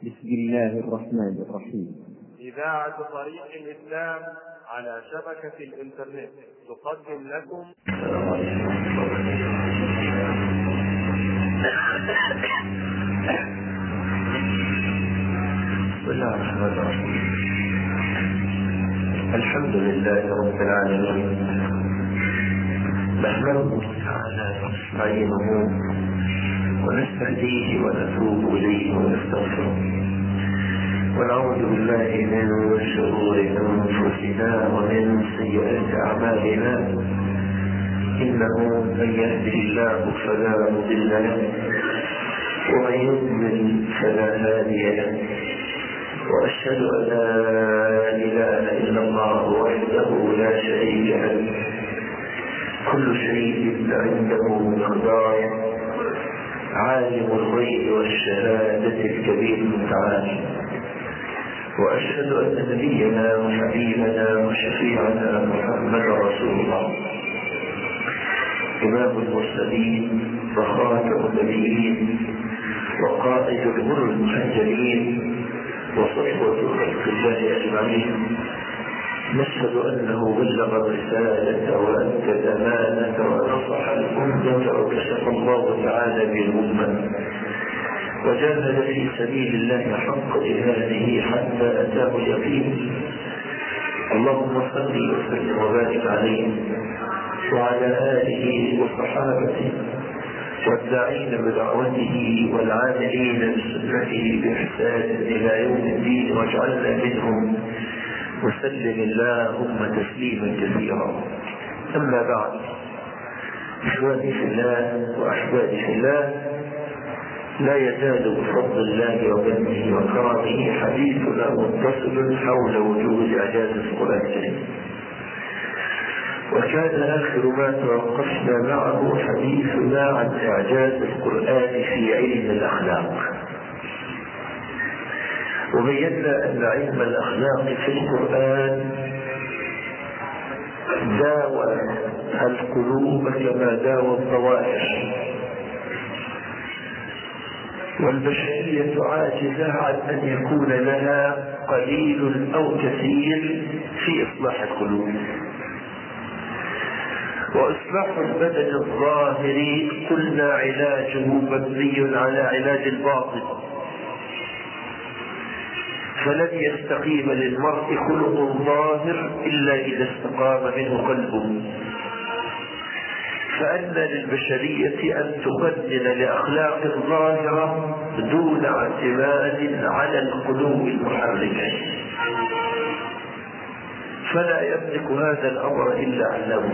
بسم الله الرحمن الرحيم إذاعة طريق الإسلام على شبكة الإنترنت تقدم لكم بسم الله الرحمن الرحيم الحمد لله رب العالمين نحمده تعالى ونستعينه ونستهديه ونتوب اليه ونستغفره ونعوذ بالله من شرور انفسنا ومن سيئات اعمالنا انه من يهده الله فلا مضل له ومن يضلل فلا هادي له واشهد ان لا اله الا الله وحده لا شريك له كل شيء عنده مقدار عالم الغيب والشهاده الكبير المتعال واشهد ان نبينا وحبيبنا وشفيعنا محمد رسول الله امام المرسلين وخاتم النبيين وقائد الغر المحجلين وصحبة خلق الله أجمعين نشهد أنه بلغ الرسالة وأدى الأمانة ونصح الأمة وكشف الله تعالى بالأمة وجاهد في سبيل الله حق جهاده حتى أتاه اليقين اللهم صل وسلم وبارك عليه وعلى آله وصحابته والداعين بدعوته والعاملين بسنته بإحسان إلى يوم الدين واجعلنا منهم وسلم اللهم تسليما كثيرا أما بعد إخواني في الله وأحبابي في الله لا يزال بفضل الله ومنه وكرمه حديثنا متصل حول وجود إعجاز القرآن الكريم وكان آخر ما توقفنا معه حديثنا عن إعجاز القرآن في علم الأخلاق وبينا أن علم الأخلاق في القرآن داوى القلوب كما داوى الظواهر والبشرية عاجزة عن أن يكون لها قليل أو كثير في إصلاح القلوب وإصلاح البدن الظاهر قلنا علاجه مبني على علاج الباطن فلن يستقيم للمرء خلق ظاهر إلا إذا استقام منه قلبه فأن للبشرية أن تقنن لأخلاق ظاهرة دون اعتماد على القلوب المحركة فلا يملك هذا الأمر إلا علام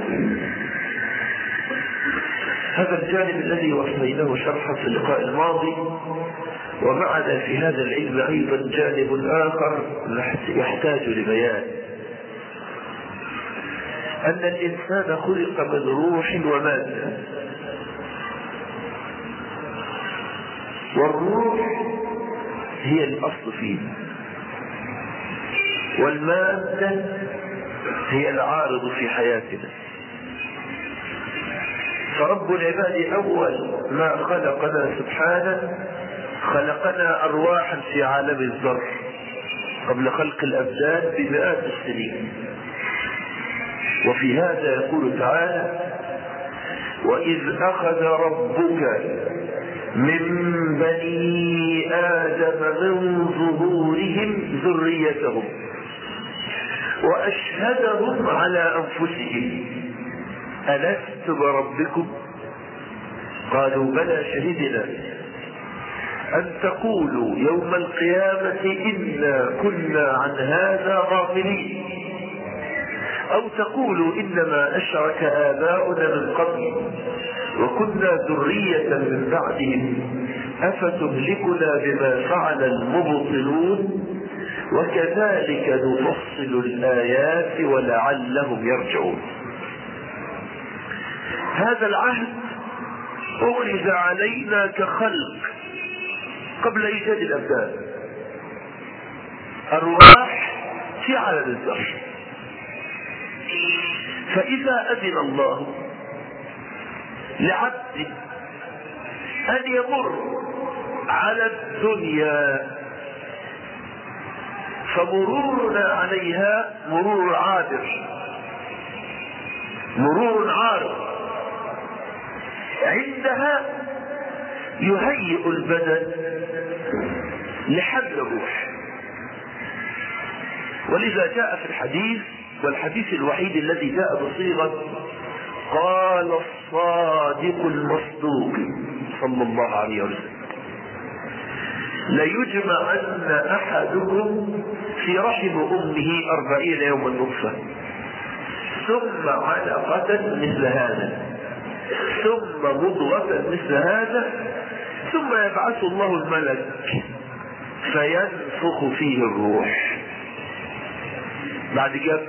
هذا الجانب الذي وصيناه شرحا في اللقاء الماضي ومعنا في هذا العلم أيضا جانب آخر يحتاج لبيان أن الإنسان خلق من روح ومادة والروح هي الأصل فيه والمادة هي العارض في حياتنا فرب العباد أول ما خلقنا سبحانه خلقنا أرواحا في عالم الذر قبل خلق الأبدان بمئات السنين وفي هذا يقول تعالى وإذ أخذ ربك من بني آدم من ظهورهم ذريتهم وأشهدهم على أنفسهم ألست بربكم قالوا بلى شهدنا أن تقولوا يوم القيامة إنا كنا عن هذا غافلين أو تقولوا إنما أشرك آباؤنا من قبل وكنا ذرية من بعدهم أفتهلكنا بما فعل المبطلون وكذلك نفصل الآيات ولعلهم يرجعون هذا العهد أخذ علينا كخلق قبل إيجاد الأبدان أرواح في عالم الذر فإذا أذن الله لعبد أن يمر على الدنيا فمرورنا عليها مرور عابر مرور عارض عندها يهيئ البدن لحمل الروح ولذا جاء في الحديث والحديث الوحيد الذي جاء بصيغة قال الصادق المصدوق صلى الله عليه وسلم ليجمعن أحدكم في رحم أمه أربعين يوما نطفة ثم علقة مثل هذا ثم مضغة مثل هذا ثم يبعث الله الملك فينفخ فيه الروح بعد كم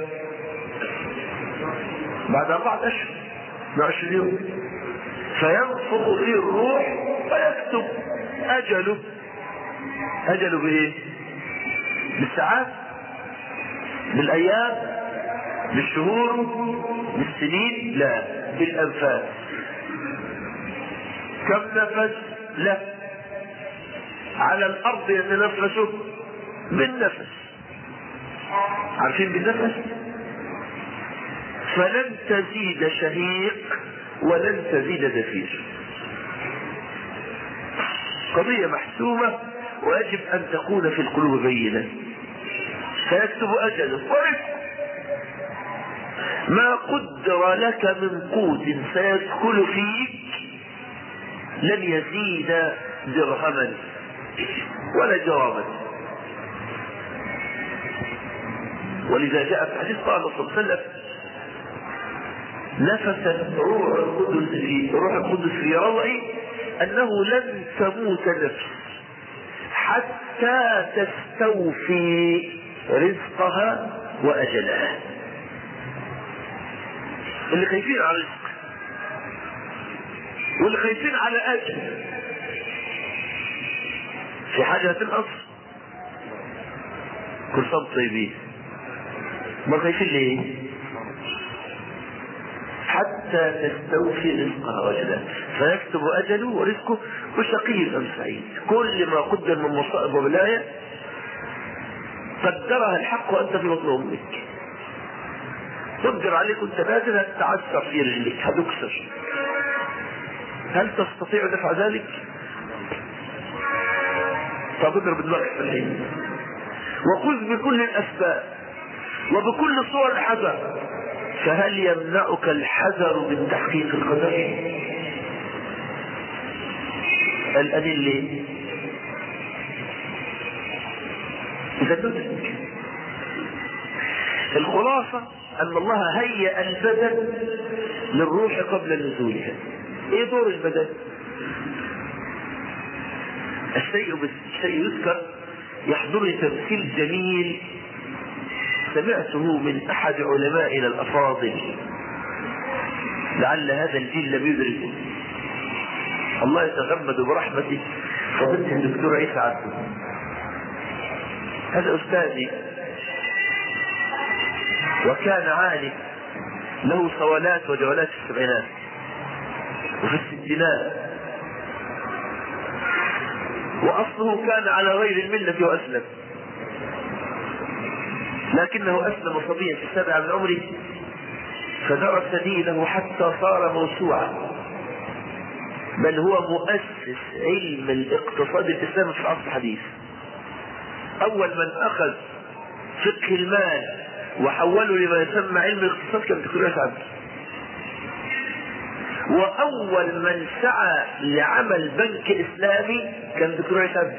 بعد أربعة أشهر 12 يوم فينفخ فيه الروح ويكتب أجله أجله بإيه؟ بالساعات بالأيام بالشهور بالسنين لا بالأنفاس كم نفس لا على الأرض يتنفس بالنفس عارفين بالنفس فلن تزيد شهيق ولن تزيد زفير قضية محسومة ويجب أن تكون في القلوب بينة فيكتب أجله ورزقه ما قدر لك من قوت سيدخل فيك لن يزيد درهما ولا جراما ولذا جاء في حديث قال صلى الله عليه وسلم نفست روح القدس في روح القدس في روعي انه لن تموت نفس حتى تستوفي رزقها واجلها اللي خايفين على رزق واللي خايفين على اجل في حاجه هتنقص كل سنه طيبين ما خايفين ليه حتى تستوفي رزقها وجلها فيكتب اجله ورزقه وشقي ام سعيد كل ما قدر من مصائب وبلايا قدرها الحق وانت في بطن امك تقدر عليك وانت نازل هتتعثر في رجلك هتكسر هل تستطيع دفع ذلك؟ طب اضرب دماغك في الحين وخذ بكل الاسباب وبكل صور الحذر فهل يمنعك الحذر من تحقيق القدر الأدلة إذا تدرك الخلاصة أن الله هيأ البدن للروح قبل نزولها إيه دور البدن؟ الشيء الشيء يذكر يحضرني تمثيل جميل سمعته من احد علمائنا الافاضل لعل هذا الجيل لم يدركه الله يتغمد برحمته فضلت الدكتور عيسى عبده هذا استاذي وكان عالم له صولات وجولات في السبعينات وفي الستينات واصله كان على غير المله واسلم لكنه أسلم صبيا في السابعة من عمره فدرس دينه حتى صار موسوعا بل هو مؤسس علم الاقتصاد الإسلامي في العصر الحديث أول من أخذ فقه المال وحوله لما يسمى علم الاقتصاد كان دكتور عبد وأول من سعى لعمل بنك إسلامي كان دكتور عبد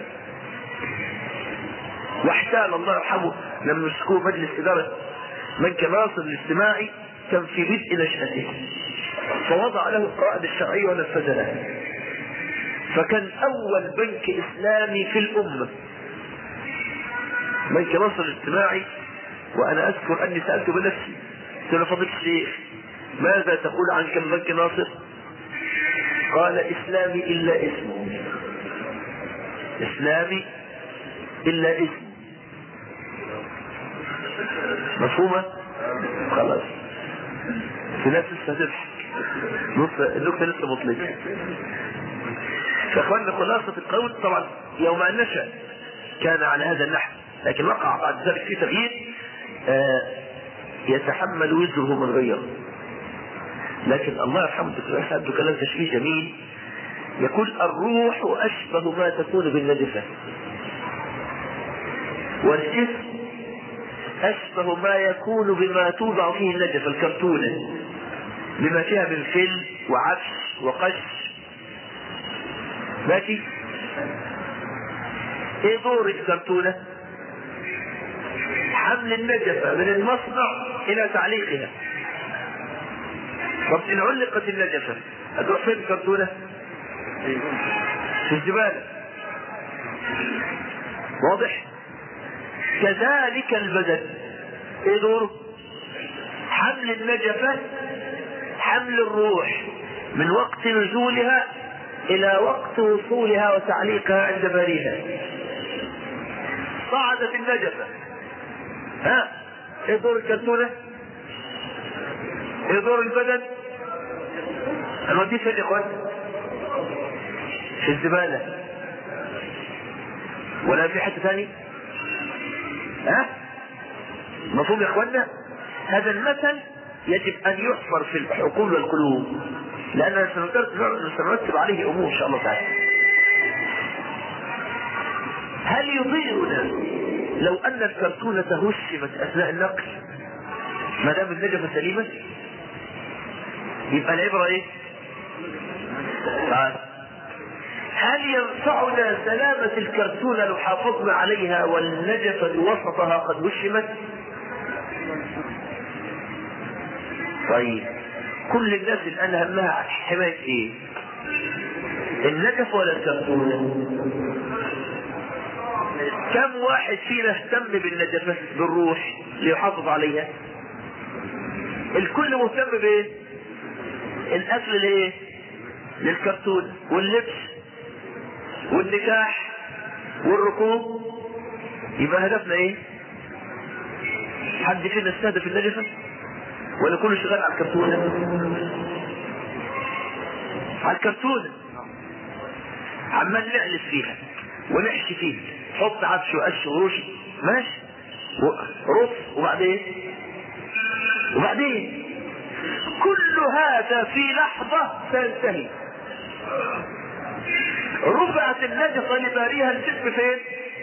واحتال الله يرحمه لما مسكوه مجلس إدارة بنك ناصر الاجتماعي كان في بدء نشأته فوضع له القواعد الشرعية ونفذها فكان أول بنك إسلامي في الأمة بنك ناصر الاجتماعي وأنا أذكر أني سألته بنفسي قلت له فضيلة الشيخ ماذا تقول عن كم بنك ناصر؟ قال إسلامي إلا اسمه إسلامي إلا اسمه مفهومة؟ خلاص في ناس لسه هتضحك نص النكتة لسه مطلقة يا اخوانا خلاصة القول طبعا يوم ان نشأ كان على هذا النحو لكن وقع بعد ذلك في تغيير آه يتحمل وزره من غيره لكن الله يرحمه الدكتور احمد عنده كلام تشبيه جميل يقول الروح اشبه ما تكون بالنجفه والجسم أشبه ما يكون بما توضع فيه النجفة الكرتونة بما فيها من فل وعفش وقش ماشي ايه دور الكرتونة حمل النجفة من المصنع الى تعليقها طب ان علقت النجفة هتروح فين الكرتونة في الزبالة واضح كذلك البدن ايه دوره حمل النجفة حمل الروح من وقت نزولها الى وقت وصولها وتعليقها عند بريها صعدت النجفة ها ايه دور الكرتونة ايه دور البدن هنوديه فين يا اخوان في الزبالة ولا في حتة ثاني ها مفهوم يا اخوانا هذا المثل يجب ان يحفر في العقول والقلوب لاننا سنرتب عليه امور ان شاء الله تعالى هل يضيرنا لو ان الكرتونة هشمت اثناء النقل ما دام النجفة سليمة يبقى العبرة ايه؟ تعال هل ينفعنا سلامة الكرتونة لو حافظنا عليها والنجفة وسطها قد وشمت؟ طيب كل الناس الآن همها حماية إيه؟ النجف ولا الكرتونة؟ كم واحد فينا اهتم بالنجفة بالروح ليحافظ عليها؟ الكل مهتم بايه؟ الاكل لايه؟ للكرتون واللبس والنكاح والركوب يبقى هدفنا ايه؟ حد فينا استهدف النجفة؟ ولا كله شغال على الكرتونة؟ على الكرتونة عمال نعلف فيها ونحشي فيها حط عفش وقش وروش ماشي رص وبعدين وبعدين كل هذا في لحظة سينتهي رفعت النجفة لباريها الجسم فين؟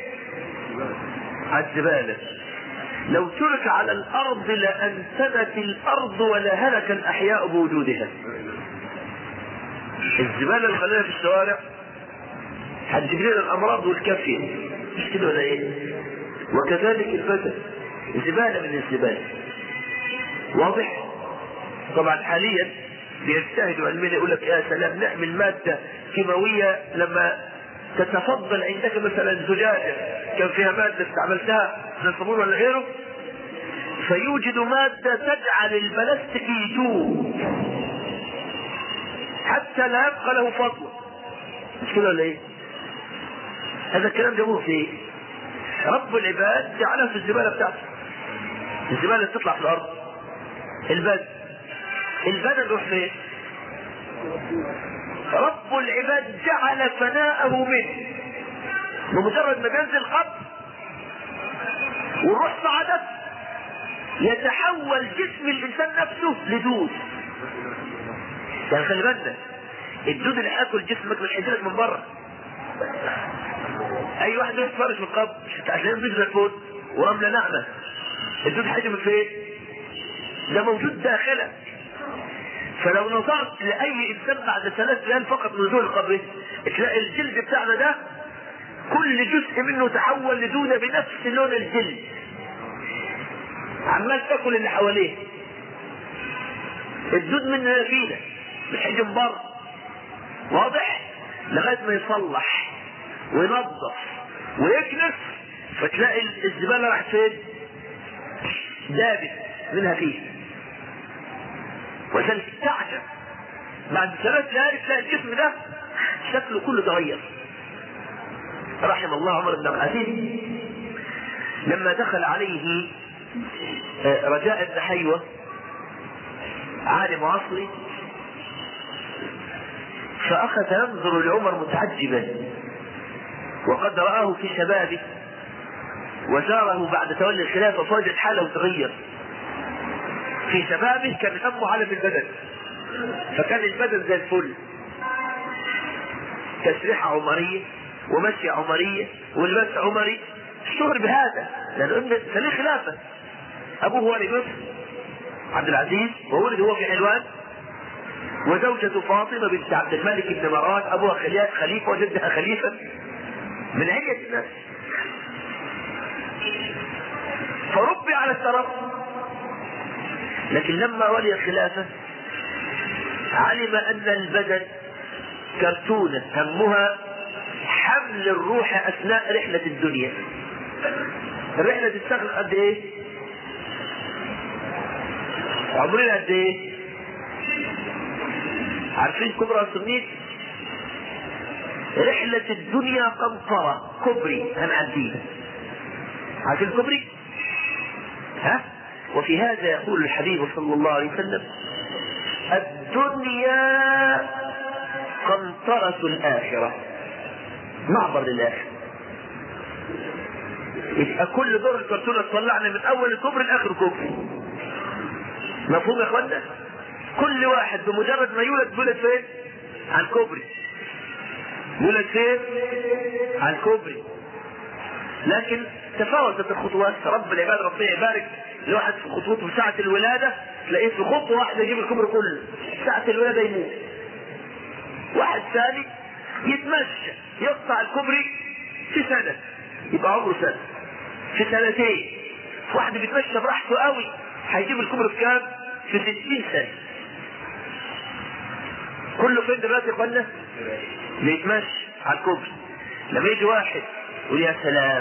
على الزبالة لو ترك على الأرض لأنتنت الأرض ولهلك الأحياء بوجودها الزبالة اللي خلينا في الشوارع هتجيب لنا الأمراض والكافية مش كده ولا إيه؟ وكذلك البدن زبالة من الزبالة واضح؟ طبعا حاليا بيجتهدوا علميا يقول لك يا سلام نعمل مادة كيماوية لما تتفضل عندك مثلا زجاجة كان فيها مادة استعملتها من الصابون ولا غيره فيوجد مادة تجعل البلاستيك يتوب حتى لا يبقى له فضل مش كده ولا ايه؟ هذا الكلام جابوه في ايه؟ رب العباد جعلها في الزبالة بتاعته الزبالة اللي بتطلع في الأرض البدن البدن يروح فين؟ رب العباد جعل فناءه منه بمجرد ما بينزل قبض والروح صعدت يتحول جسم الانسان نفسه لدود يعني خلي بالك الدود اللي هياكل جسمك مش هيجيلك من بره اي واحد يروح يتفرج في القبر عشان بيجري الفوت ورمله ناعمه الدود هيجي من فين؟ ده موجود داخلك فلو نظرت لاي انسان بعد ثلاث ايام فقط من نزول القبر تلاقي الجلد بتاعنا ده كل جزء منه تحول لدودة بنفس لون الجلد عمال تاكل اللي حواليه الدود مننا فينا مش هيجي من بره واضح لغايه ما يصلح وينظف ويكنس فتلاقي الزباله راحت فين؟ دابت منها فيه وعشان تعجب بعد ثلاث ليالي تلاقي الجسم ده شكله كله تغير رحم الله عمر بن عبد العزيز لما دخل عليه رجاء بن حيوة عالم عصري فأخذ ينظر لعمر متعجبا وقد رآه في شبابه وزاره بعد تولي الخلافة فوجد حاله متغير في شبابه كان همه على البدن فكان البدن زي الفل تسريحة عمرية ومشي عمرية والبس عمري اشتهر بهذا لأنه ابن سليم خلافة أبوه والي مصر عبد العزيز وولد هو في حلوان وزوجة فاطمة بنت عبد الملك بن مروان أبوها خليفة وجدها خليفة من عدة الناس فربي على الترف لكن لما ولي الخلافة علم أن البدن كرتونة همها حمل الروح أثناء رحلة الدنيا الرحلة تستغرق قد إيه؟ عمرنا قد إيه؟ عارفين كبرى سميت رحلة الدنيا قنطرة كبري هنعديها عارفين الكبري؟ ها؟ وفي هذا يقول الحبيب صلى الله عليه وسلم الدنيا قنطرة الآخرة معبر للآخرة يبقى كل دور الكرتونة تطلعنا من أول الكبر لآخر كبر مفهوم يا إخوانا؟ كل واحد بمجرد ما يولد يولد فين؟ على الكوبري يولد فين؟ على الكوبري لكن تفاوتت الخطوات رب العباد ربنا يبارك الواحد في خطوته ساعة الولادة تلاقيه في خطوة واحدة يجيب الكبر كله ساعة الولادة يموت واحد ثاني يتمشى يقطع الكوبري في سنة يبقى عمره سنة في سنتين واحد بيتمشى براحته قوي هيجيب الكوبري في كام؟ في 60 سنة كله فين دلوقتي يا اخوانا؟ بيتمشى على الكوبري لما يجي واحد يقول يا سلام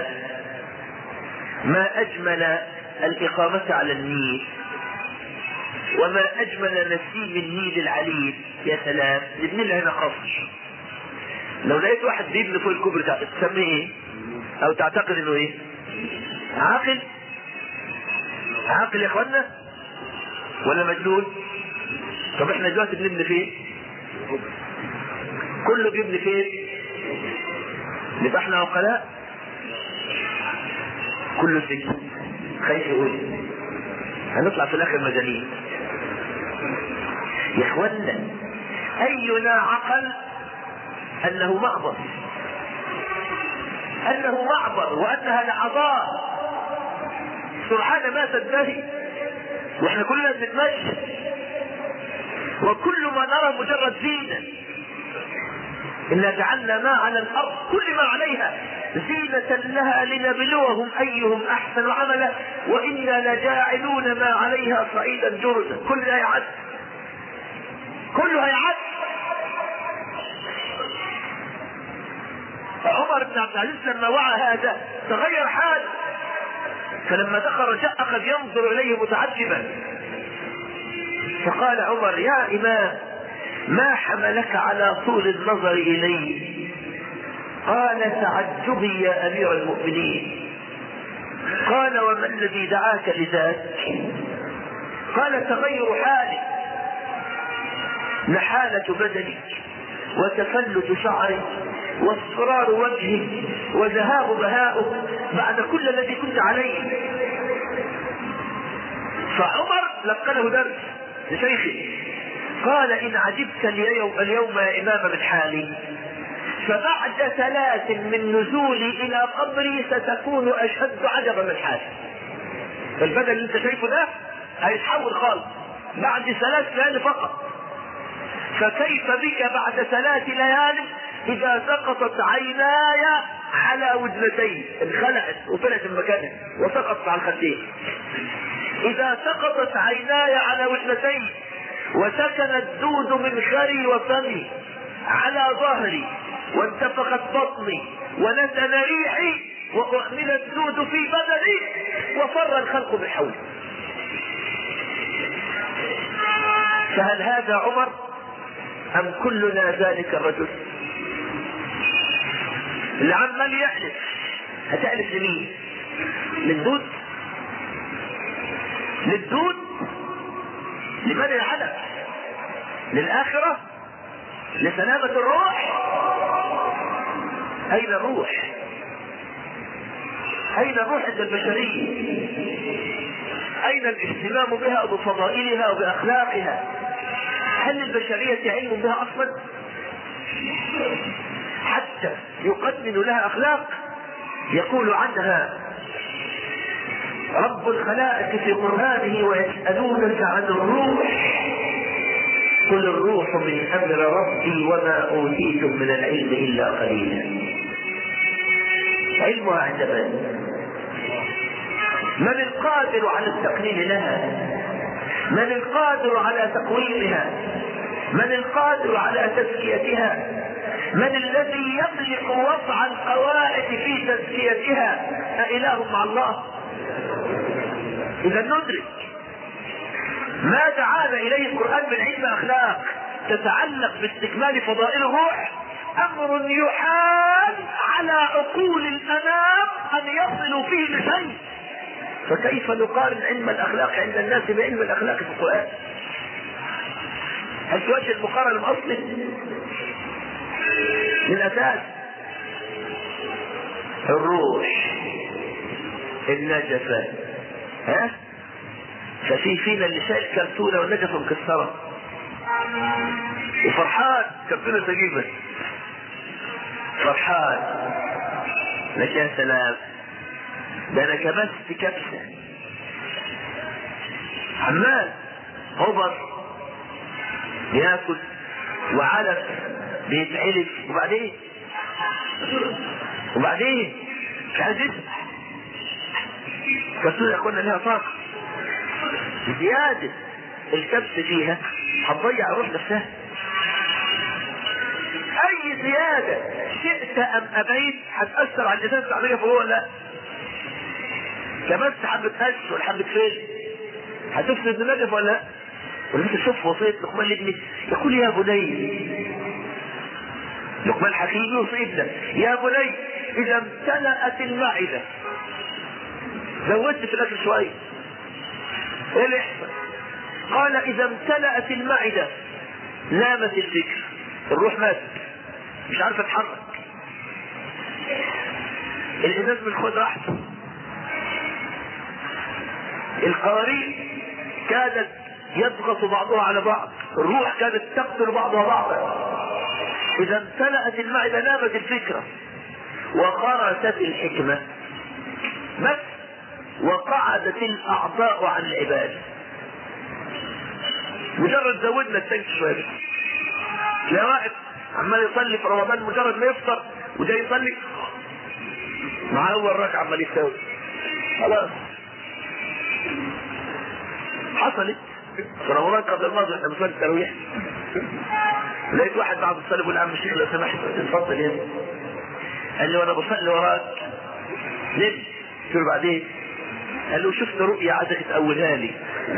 ما أجمل الإقامة على النيل وما أجمل نسيم النيل العليل يا سلام نبني له هنا قصر لو لقيت واحد بيبني فوق الكوبري تسميه ايه؟ أو تعتقد إنه ايه؟ عاقل؟ عاقل يا إخوانا؟ ولا مجنون؟ طب احنا دلوقتي بنبني فين؟ كله بيبني فين؟ نبقى احنا عقلاء كله سجن خايف يقول هنطلع في الاخر مجانين يا اخوانا اينا عقل انه معبر انه معبر وانها لحظات سرعان ما تنتهي واحنا كلنا بنتمشى وكل ما نرى مجرد زينه إنا جعلنا ما على الأرض كل ما عليها زينة لها لنبلوهم أيهم أحسن عملا وإنا لجاعلون ما عليها صعيدا جرزا كل ده يعد كله هيعد عمر بن عبد العزيز لما وعى هذا تغير حاله فلما دخل جاء أخذ ينظر إليه متعجبا فقال عمر يا إمام ما حملك على طول النظر إلي قال تعجبي يا أمير المؤمنين قال وما الذي دعاك لذاك قال تغير حالك نحالة بدنك وتفلت شعرك واصفرار وجهك وذهاب بهاؤك بعد كل الذي كنت عليه فعمر لقنه درس لشيخه قال إن عجبت اليوم, اليوم يا إمام من حالي فبعد ثلاث من نزولي إلى قبري ستكون أشد عجبا من حالي البدن اللي أنت شايفه ده هيتحول خالص بعد ثلاث ليالي فقط فكيف بك بعد ثلاث ليال إذا سقطت عيناي على وجنتي انخلعت وطلعت من مكانها وسقطت على الخدين إذا سقطت عيناي على وجنتي وسكن الدود من خري وفمي على ظهري وانتفخت بطني ونتن ريحي وأحمل الدود في بدني وفر الخلق بحولي فهل هذا عمر أم كلنا ذلك الرجل اللي عمال يحلف هتحلف لمين للدود للدود لمن العدم للآخرة لسلامة الروح أين الروح أين الروح عند البشرية أين الاهتمام بها وبفضائلها وبأخلاقها هل للبشرية علم بها أصلا حتى يقدم لها أخلاق يقول عنها رب الخلائق في قرآنه ويسألونك عن الروح قل الروح من أمر ربي وما أوتيتم من العلم إلا قليلا علمها عند من؟ من القادر على التقليل لها من القادر على تقويمها من القادر على تزكيتها من الذي يملك وضع القواعد في تزكيتها أإله مع الله إذا ندرك ما دعانا إليه القرآن من علم أخلاق تتعلق باستكمال فضائل الروح أمر يحال على عقول الأنام أن يصلوا فيه لشيء فكيف نقارن علم الأخلاق عند الناس بعلم الأخلاق في القرآن هل توجه المقارنة الأصلي من أساس الروح النجفة ها ففي فينا اللي شايل كرتونة والنجفة مكسرة وفرحان كرتونة تجيبه فرحان لك يا سلام ده انا كبست كبسة عمال هبط بياكل وعلف بيتعلف وبعدين وبعدين مش عايز يسمع كرتونة قلنا لها طاقة زيادة الكبس فيها هتضيع الروح نفسها اي زيادة شئت ام ابيت هتأثر على الانسان التعبيرية فهو لا كبست حبة قش ولا حبة فيل هتفسد النجف ولا لا ولما تشوف وصية لقمان لابنه يقول يا بني لقمان حكيم يوصي ابنه يا بني اذا امتلأت المعدة زودت في الاكل شوية ايه اللي يحصل قال اذا امتلأت المعدة نامت الفكر الروح ماتت مش عارفه تتحرك الازاز من خد راحته القوارير كادت يضغط بعضها على بعض الروح كانت تقتل بعضها بعضا اذا امتلأت المعدة نامت الفكرة وخرست الحكمة بس وقعدت الاعضاء عن العبادة مجرد زودنا التنك شوية لا واحد عمال يصلي في رمضان مجرد ما يفطر وجاي يصلي مع اول ركعه عمال يساوي خلاص حصلت في رمضان قبل الماضي احنا بنصلي التراويح لقيت واحد بعد الصلاه بيقول يا عم الشيخ لو سمحت اتفضل يا قال لي وانا بصلي وراك ليه؟ قلت له بعدين قال له شفت رؤيا عايزك تقولها لي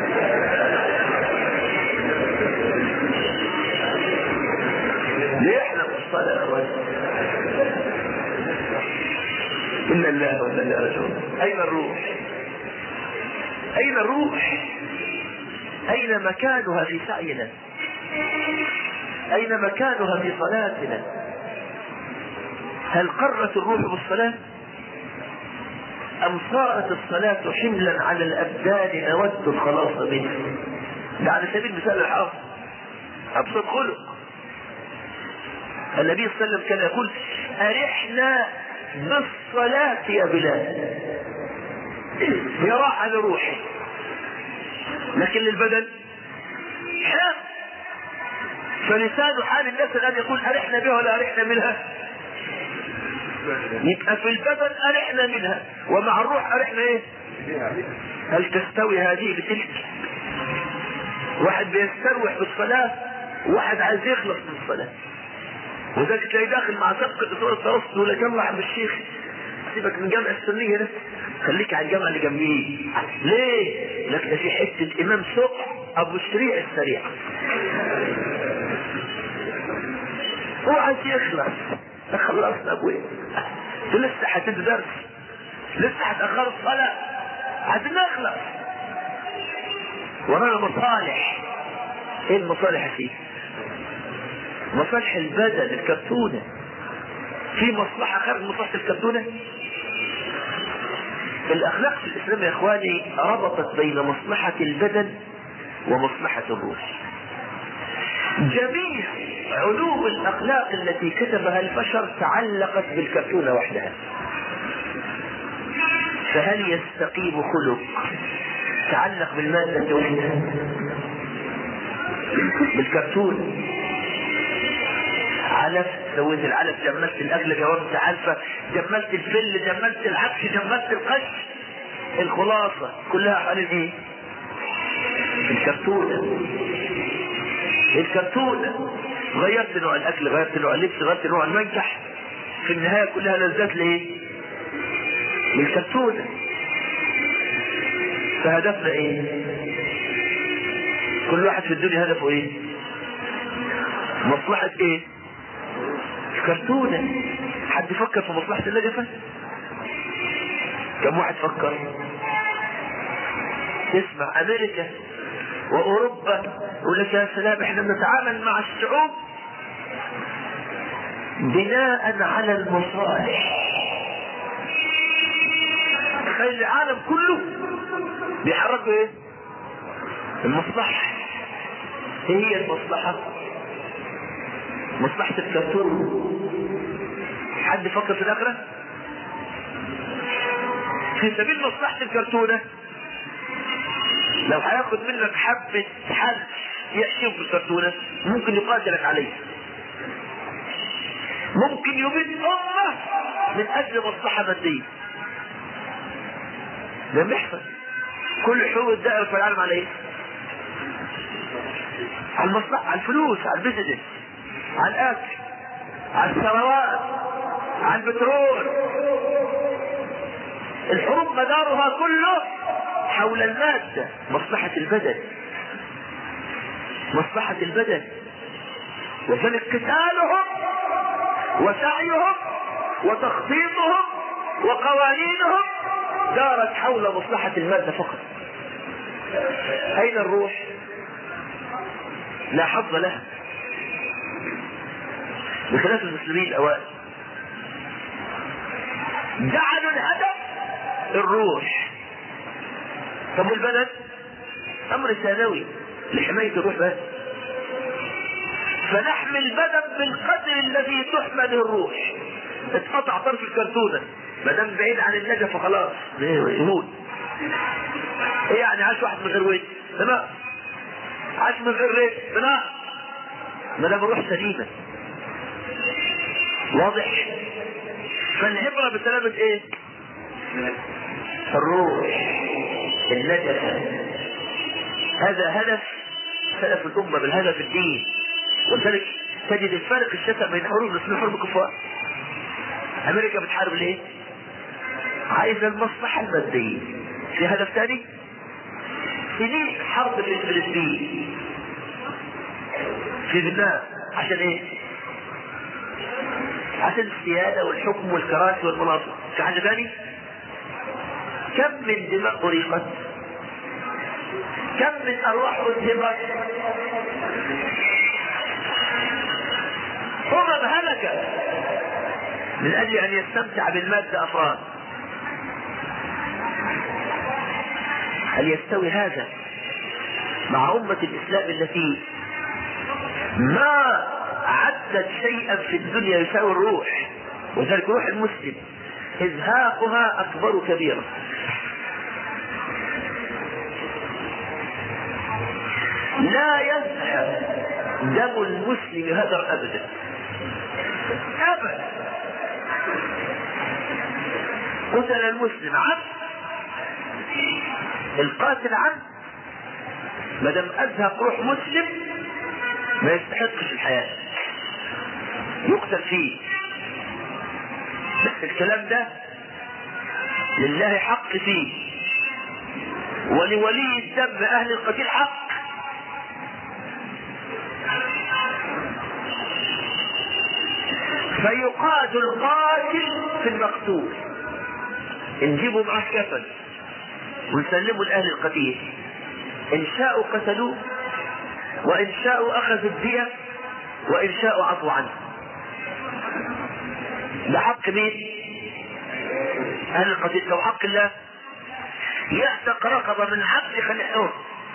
ليه احنا بالصلاة يا اخوان إن الله وإنا إليه راجعون أين الروح؟ أين الروح؟ أين مكانها في سعينا؟ أين مكانها في صلاتنا؟ هل قرت الروح بالصلاة؟ أم صارت الصلاة حملا على الأبدان نود الخلاص منه؟ ده على سبيل المثال الحافظ أبسط خلق النبي صلى الله عليه وسلم كان يقول أرحنا بالصلاة يا بلال هي راحة لروحي لكن للبدن حال فلسان حال الناس الآن يقول أرحنا بها ولا أرحنا منها يبقى في البدن أرحنا منها ومع الروح أرحنا إيه هل تستوي هذه بتلك واحد بيستروح بالصلاة وواحد عايز يخلص من الصلاة وذاك تلاقي داخل مع سبقة صورة ترصد ولا جمع عم الشيخ سيبك من جامع السنية ده خليك على الجامع اللي جنبيه ليه؟ لك ده في حتة إمام سوق أبو السريع السريع هو عايز يخلص خلصنا أبويا لسه هتدي درس لسه هتأخر الصلاة عايزين نخلص ورانا مصالح ايه المصالح فيه؟ مصالح البدن الكرتونة في مصلحة خارج مصلحة الكرتونة الأخلاق في الإسلام يا إخواني ربطت بين مصلحة البدن ومصلحة الروح جميع علوم الأخلاق التي كتبها البشر تعلقت بالكرتونة وحدها فهل يستقيم خلق تعلق بالمادة وحدها بالكرتون علف سويت العلف جملت الاكل جوابت علفة جملت الفل جملت العدس جملت القش الخلاصة كلها حوالين ايه الكرتونة الكرتونة غيرت نوع الاكل غيرت نوع اللبس غيرت نوع المنكح في النهاية كلها لذات لايه للكرتونة فهدفنا ايه كل واحد في الدنيا هدفه ايه مصلحة ايه كرتونة حد فكر في مصلحة النجفة كم واحد فكر تسمع امريكا واوروبا يقول لك يا سلام احنا بنتعامل مع الشعوب بناء على المصالح تخيل العالم كله بيحركوا ايه المصلحة ايه هي المصلحة مصلحة الكرتون حد فكر في الآخرة في سبيل مصلحة الكرتونة لو هياخد منك حبة حل يحشيه في الكرتونة ممكن يقاتلك عليه ممكن يبيد أمة من أجل مصلحة مادية ده بيحصل كل حقوق الدائرة في العالم على ايه؟ على المصلحة على الفلوس على البيزنس على الاكل على الثروات على البترول الحروب مدارها كله حول المادة مصلحة البدن مصلحة البدن وذلك قتالهم وسعيهم وتخطيطهم وقوانينهم دارت حول مصلحة المادة فقط أين الروح؟ لا حظ لها بخلاف المسلمين الأوائل جعلوا الهدف الروح طب والبدن أمر ثانوي لحماية الروح بس فنحمي البدن بالقدر الذي تحمى به الروح اتقطع طرف الكرتونة ما دام بعيد عن النجف فخلاص يموت ايه يعني عاش واحد من غير وجه تمام عاش من غير ريح تمام ما دام الروح سليمه واضح فالعبرة بسلامة ايه الروح النجفة هذا هدف سلف الأمة بالهدف الدين ولذلك تجد الفارق الشاسع بين حروب الاسلام وحروب الكفار امريكا بتحارب ليه عايزه المصلحه الماديه في هدف ثاني سنين حرب في فلسطين في فيتنام عشان ايه عشان السيادة والحكم والكراسي والمناصب في حاجة ثاني كم من دماء أريقت كم من أرواح أذهبت أمم هلكت من أجل أن يستمتع بالمادة أفراد هل يستوي هذا مع أمة الإسلام التي ما عدت شيئا في الدنيا يساوي الروح وذلك روح المسلم إزهاقها أكبر كبيرة لا يذهب دم المسلم هدر أبدا أبدا قتل المسلم عبد القاتل عبد ما دام أزهق روح مسلم ما يستحقش الحياة يقتل فيه بس الكلام ده لله حق فيه ولولي الدم أهل القتيل حق فيقاد القاتل في المقتول نجيبه معاه كفن ونسلمه لأهل القتيل إن شاءوا قتلوه وإن شاءوا أخذوا الدية وإن شاءوا عفوا عنه ده حق مين؟ أهل القتيل لو حق الله يعتق رقبة من عبد يخليه حر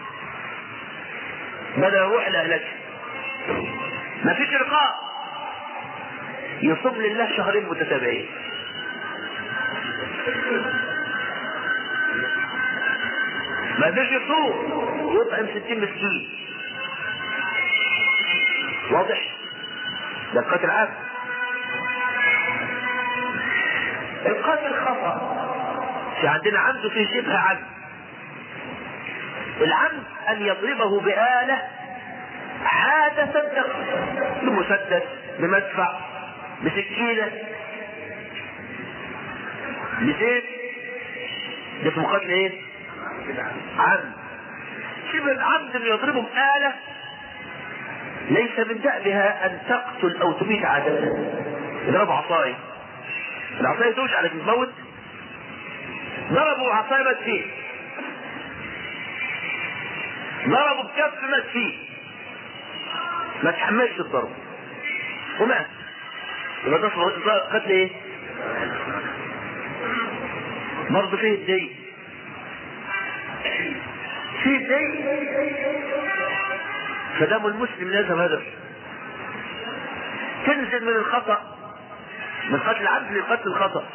بدل يروح لأهلك ما فيش رقاب يصوم لله شهرين متتابعين ما فيش يصوم يطعم ستين مسكين واضح ده القتل عام القتل خطأ في عندنا عمد في شبه عمد العمد ان يضربه بآلة عادة تقتل بمسدس بمدفع بسكينة بسيف ده اسمه قتل ايه؟ عمد شبه العمد اللي يضربه بآلة ليس من دأبها أن تقتل أو تميت عادة يضرب عصاية العصاية توجع لكن تموت ضربوا عصاية مات فيه ضربوا بكف مات فيه ما تحملش الضرب ومات يبقى ده قتل ايه؟ برضه فيه الدين فيه الدين فدم المسلم لازم هدف تنزل من الخطأ من قتل العبد لقتل الخطأ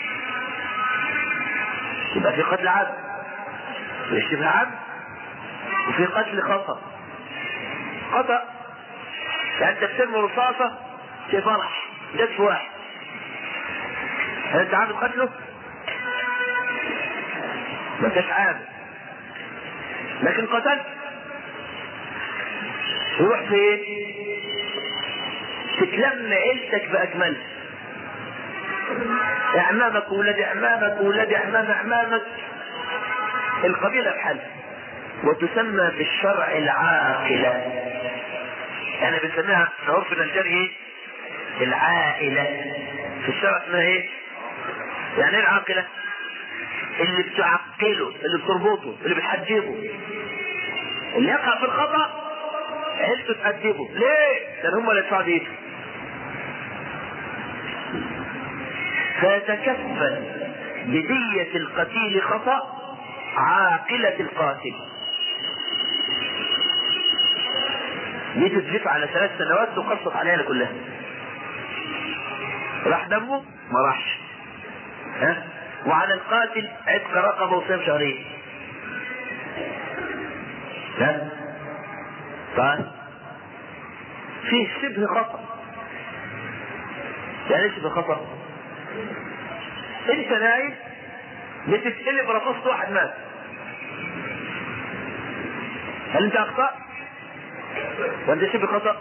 يبقى في قتل عبد في شبه عبد وفي قتل خطأ خطأ يعني انت بترمي رصاصة في فرح جت في واحد هل انت عامل قتله؟ ما انتش عامل لكن قتلت يروح في ايه؟ تتلم عيلتك باكملها اعمامك وولاد اعمامك وولاد اعمام اعمامك القبيله بحالها وتسمى بالشرع العاقله يعني بنسميها في عرفنا الشرعي العائله في الشرع اسمها ايه؟ يعني ايه العاقله؟ اللي بتعقله اللي بتربطه اللي بتحجبه اللي يقع في الخطأ عيلته تأدبه ليه؟ لأن هم اللي يدفعوا ديته فيتكفل بدية القتيل خطأ عاقلة القاتل دي تدفع على ثلاث سنوات تقسط عليها كلها راح دمه ما راحش ها وعلى القاتل عتق رقبه وصيام شهرين ها طيب فيه شبه خطأ يعني شبه خطأ انت نايم بتتقلب رصاصة واحد مات هل انت اخطأ ولا شبه خطأ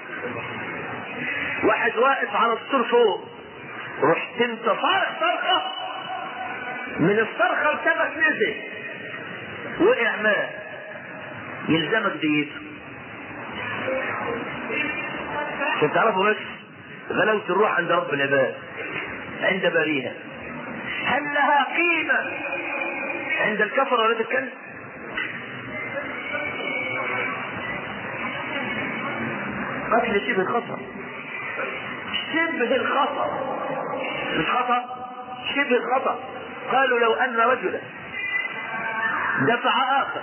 واحد واقف على السور فوق رحت انت صارخ صرخة من الصرخة الكبك نزل وقع مات يلزمك ديته عشان تعرفوا بس غلاوة الروح عند رب العباد عند بريها هل لها قيمة عند الكفر ولا تتكلم قتل شبه الخطأ شبه الخطأ مش خطأ شبه الخطأ قالوا لو أن رجلا دفع آخر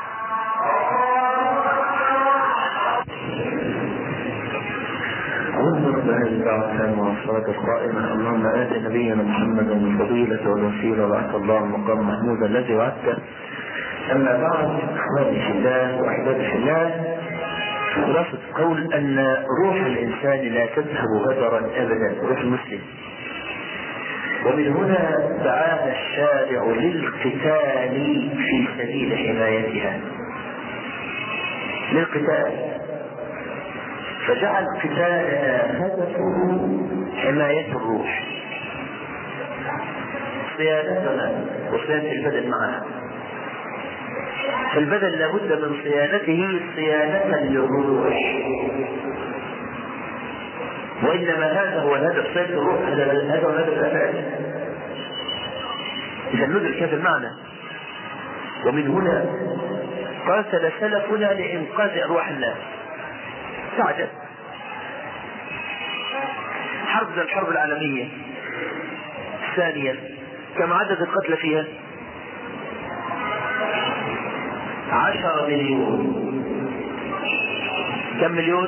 اللهم رب هذه الدعوة التامة والصلاة القائمة اللهم آت نبينا محمدا الفضيلة والوسيلة وأتى الله المقام محمود الذي وعدته أما بعد إخواني في الله وأحبابي في الله خلاصة قول أن روح الإنسان لا تذهب غدرا أبدا روح المسلم ومن هنا دعانا الشارع للقتال في سبيل حمايتها للقتال فجعل قتالنا هدفه حماية الروح صيانتنا وصيانة البدن معنا فالبدن لابد من صيانته صيانة للروح وإنما هذا هو الهدف صيانة الروح هذا هذا هو الهدف الأساسي إذا ندرك هذا المعنى ومن هنا قاتل سلفنا لإنقاذ أرواح الناس تعجب حرب زي الحرب العالمية الثانية كم عدد القتلى فيها عشرة مليون كم مليون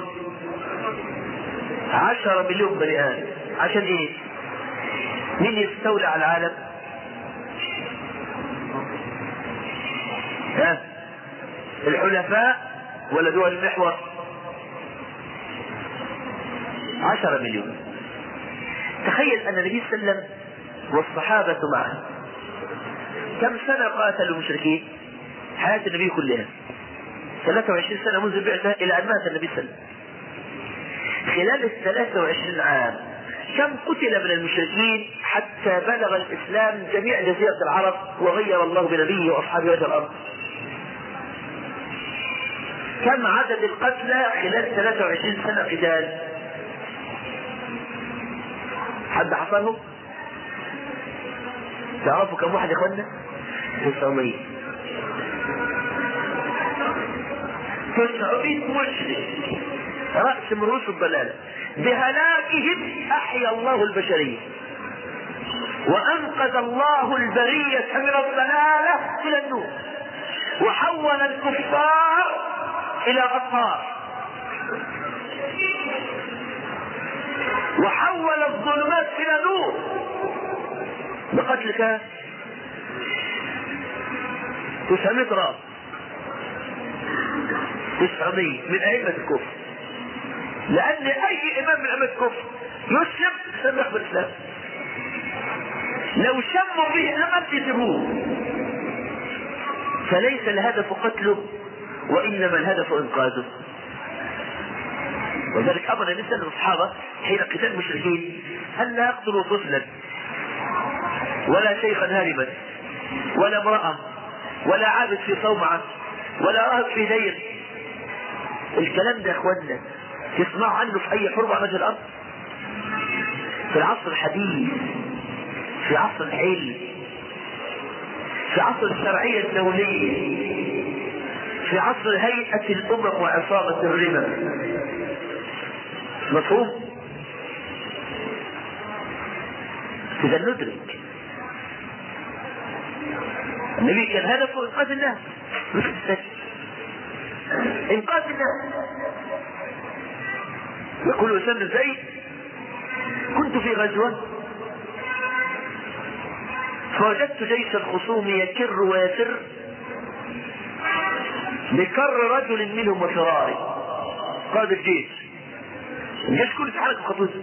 عشرة مليون بني آدم عشان ايه مين يستولى على العالم ها الحلفاء ولا دول المحور عشرة مليون تخيل أن النبي صلى الله عليه وسلم والصحابة معه كم سنة قاتلوا المشركين حياة النبي كلها 23 سنة منذ البعثة إلى أن مات النبي صلى الله عليه وسلم خلال ال 23 عام كم قتل من المشركين حتى بلغ الإسلام جميع جزيرة العرب وغير الله بنبيه وأصحابه وجه الأرض كم عدد القتلى خلال 23 سنة قتال حد حصله تعرفوا كم واحد يا اخوانا 900 900 مشرك رأس من رؤوس الضلالة بهلاكهم أحيا الله البشرية وأنقذ الله البرية من الضلالة إلى النور وحول الكفار إلى أطهار وحول الظلمات إلى نور بقتل كام؟ 900 راس 900 من أئمة الكفر لأن أي إمام من أئمة الكفر يسلم سمح بالإسلام لو شموا به أمل يسيبوه فليس الهدف قتله وإنما الهدف إنقاذه وذلك أمر النبي صلى الصحابة حين قتال المشركين أن لا يقتلوا طفلا ولا شيخا هاربا ولا امرأة ولا عابد في صومعة ولا راهب في دير الكلام ده يا اخوانا تسمعوا عنه في اي حرب على وجه الارض في العصر الحديث في عصر الحلم في عصر الشرعية الدولية في عصر هيئة الأمم وعصابة الربا مفهوم؟ إذا ندرك النبي كان هدفه إنقاذ الناس مش السجن إنقاذ الناس يقول أسامة بن زيد كنت في غزوة فوجدت جيش الخصوم يكر ويسر بكر رجل منهم وفراره قائد الجيش الجيش كله اتحرك بخطوته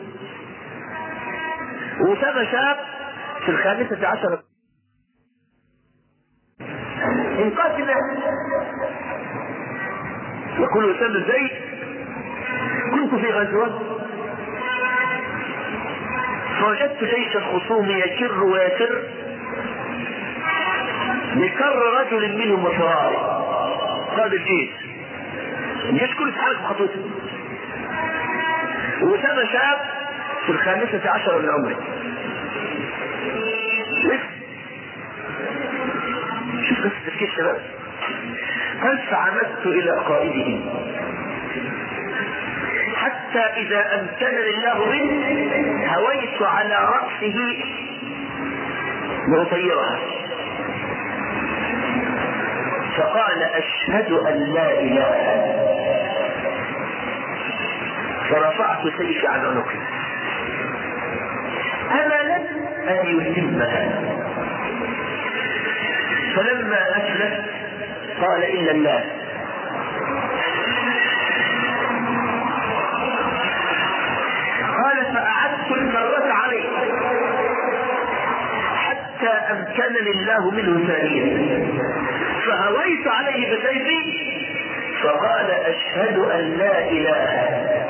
وأسامة شاب في الخامسة عشرة إنقاذ الناس يقول أسامة بن زيد كنت في غزوة فوجدت جيش الخصوم يكر ويسر بكر رجل منهم وفراره قائد الجيش الجيش كله اتحرك بخطوته وأسامة شاب في الخامسة عشر من عمره شوف بس تفكير الشباب قال فعمدت إلى قائدهم حتى إذا أمكنني الله منه هويت على رأسه لأطيرها فقال أشهد أن لا إله فرفعت سيفي عن عنقي أملا أن يتمها فلما أسلم قال إلا الله قال فأعدت المرة عليه حتى أمكنني الله منه ثانيا فهويت عليه بسيفي فقال أشهد أن لا إله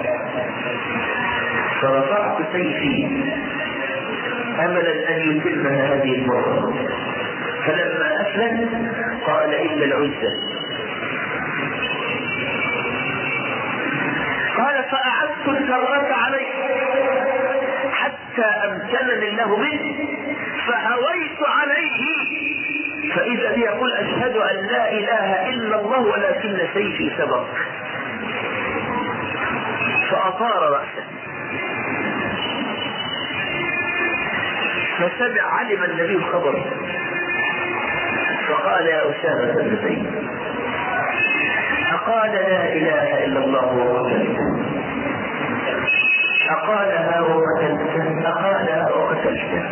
فرفعت سيفي أملا أن يتمها هذه المرة فلما أسلم قال إلا العزة قال فأعدت الكرة عليه حتى أمكنني الله منه فهويت عليه فإذا بي يقول أشهد أن لا إله إلا الله ولكن سيفي سبق فأطار رأسه فسمع علم النبي الخبر فقال يا أسامة بن زيد أقال لا إله إلا الله وقتلته أقالها وقتلته أقالها وقتلته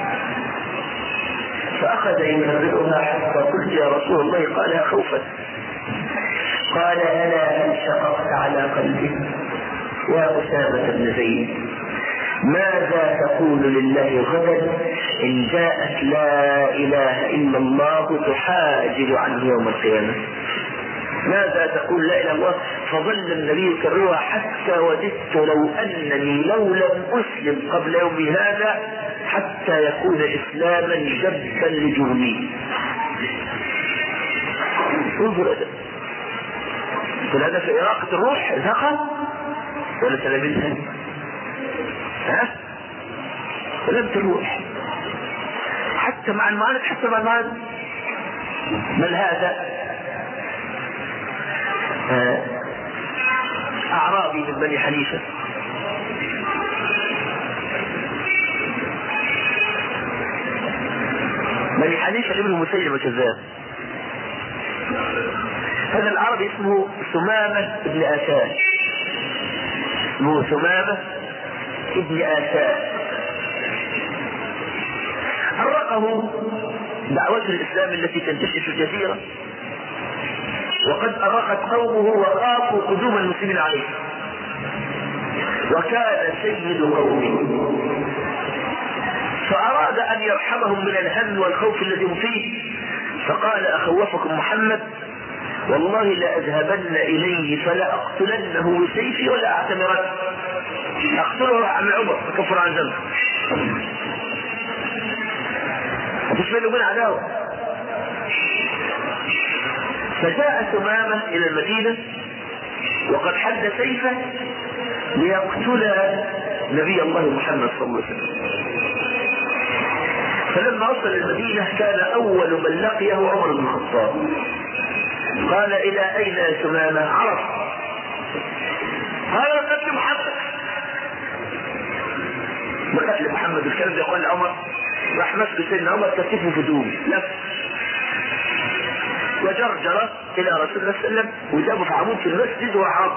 فأخذ يكررها حتى قلت يا رسول الله قالها خوفا قال ألا هل شققت على قلبي يا أسامة بن زيد ماذا تقول لله غدا إن جاءت لا إله إلا الله تحاجل عنه يوم القيامة ماذا تقول لا إله إلا الله فظل النبي يكررها حتى وددت لو أنني لو لم أسلم قبل يوم هذا حتى يكون إسلاما جبا لجرمي انظر هذا قل هذا في إراقة الروح ذقى ولا سلامتها ها سلامة الروح حتى مع المعاند حتى مع المعاند بل هذا آه، أعرابي من بني حنيفة بني حنيفة ابن مسيلمة كذاب هذا العربي اسمه ثمامة ابن آسان اسمه ثمامة ابن آسان أرقه دعوة الإسلام التي تنتشر في الجزيرة وقد أرقت قومه وخافوا قدوم المسلمين عليه وكان سيد قومه فأراد أن يرحمهم من الهم والخوف الذي هم فيه فقال أخوفكم محمد والله لأذهبن إليه فلا أقتلنه بسيفي ولا أعتمرن أقتله عن عمر فكفر عن ذنبه مفيش بينه وبين عداوة فجاء ثمامة إلى المدينة وقد حد سيفه ليقتل نبي الله محمد صلى الله عليه وسلم فلما وصل المدينة كان أول من لقيه عمر بن الخطاب قال إلى أين يا ثمامة عرف قال قتل محمد بقتل محمد الكلام ده يقول عمر راح مسك سيدنا عمر كتفه في دوم لف وجرجر الى رسول الله صلى الله عليه وسلم وجابه في عمود في المسجد وعرض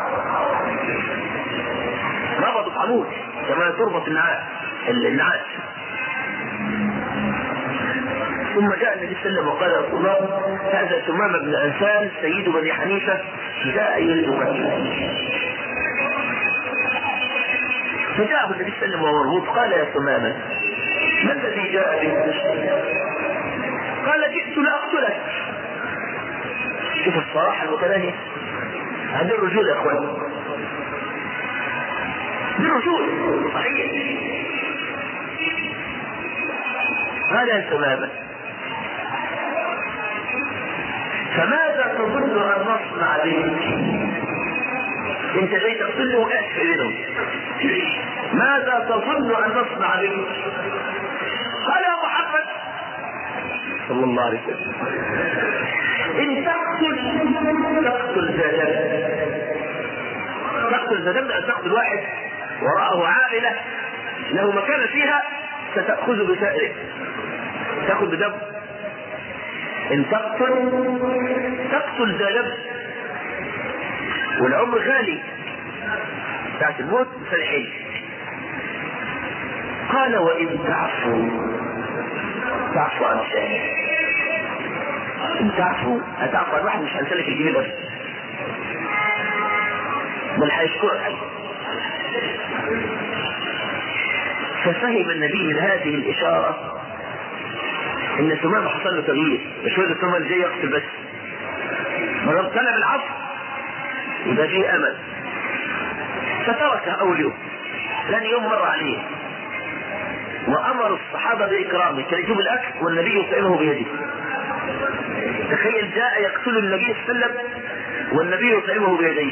ربطوا في عمود كما تربط النعاس النعاس ثم جاء النبي صلى الله عليه وسلم وقال يا رسول الله هذا ثمامة بن أنسان سيد بني حنيفة جاء يريد قتله فجاءه النبي صلى الله عليه وسلم وهو مربوط قال يا ثمامة ما الذي جاء بك قال جئت لاقتلك شوف الصراحه المتناهيه هذه الرجوله يا اخوان دي الرجوله صحيح قال يا ثمامة فماذا تظن ان نصنع بك انت جاي تقتله وقعت في بينهم ماذا تظن ان نصنع بك قال يا محمد صلى الله عليه وسلم ان تقتل تقتل ذا تقتل ذا دم ان تقتل واحد وراءه عائله له مكان فيها ستأخذ بسائره تأخذ بدم ان تقتل تقتل ذا دم والعمر غالي ساعة الموت سنحين قال وإن تعفوا تعفو عن شيء إن تعفو هتعفو عن واحد مش هنسلك الجميل بس بل هيشكرك ففهم النبي من هذه الإشارة إن ثمامة حصل له تغيير مش هو ثمامة اللي جاي يقتل بس ما دام طلب العفو يبقى فيه أمل فترك أول يوم ثاني يوم مر عليه وامر الصحابه باكرامه كان يجيب الاكل والنبي يطعمه بيده تخيل جاء يقتل النبي صلى الله عليه وسلم والنبي يطعمه بيديه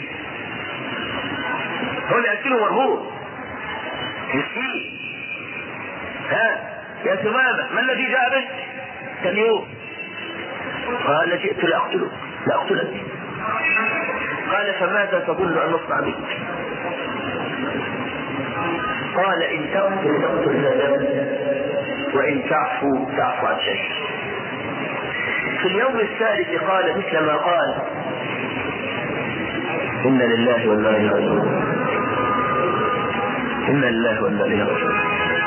هو اللي ياكله مرهوب مسكين ها يا ثمامه ما الذي جاء بك كان يوم قال جئت لاقتلك لاقتلك قال فماذا تظن ان نصنع بك قال إن تقتل تقتل ذا وإن تعفو تعفو عن شيء في اليوم الثالث قال مثل ما قال إنا لله وإنا إليه راجعون إنا لله وإنا إليه راجعون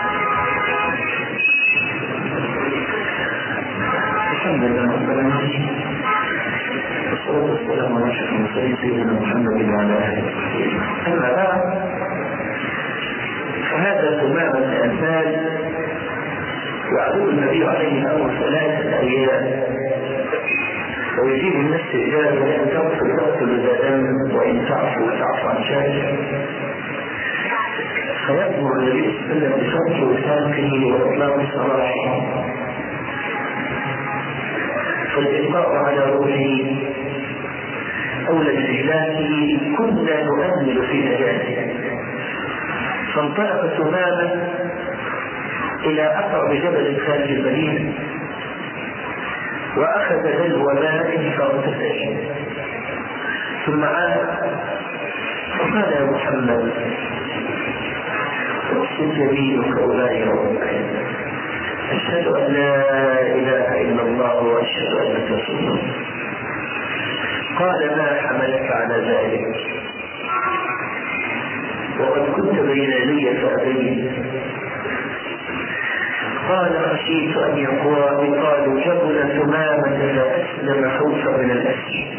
الحمد لله رب العالمين والصلاة والسلام على أشرف المرسلين سيدنا محمد وعلى آله وصحبه أما بعد فهذا تمام الأمثال يعود النبي عليه أول ثلاثة أيام ويجيب النفس إجابة وإن تغفر تغفر لذا وإن تعفو تعفو عن شاك فيأمر النبي صلى الله عليه وسلم بفضل وثاقه وإطلاق صلاحه فالإلقاء على روحه أولى بإهلاكه كنا نؤمل في نجاته فانطلق تماما إلى أقرب جبل خارج المدينة وأخذ دلو ماء فاغتسل ثم عاد فقال يا محمد اقصد يمينك أولئك ربك أشهد أن لا إله إلا الله وأشهد أنك رسول الله قال ما حملك على ذلك وقد كنت بين يدي فأبيت قال خشيت أن يقول قالوا جبل ثمامة فأسلم خوفا من الأسر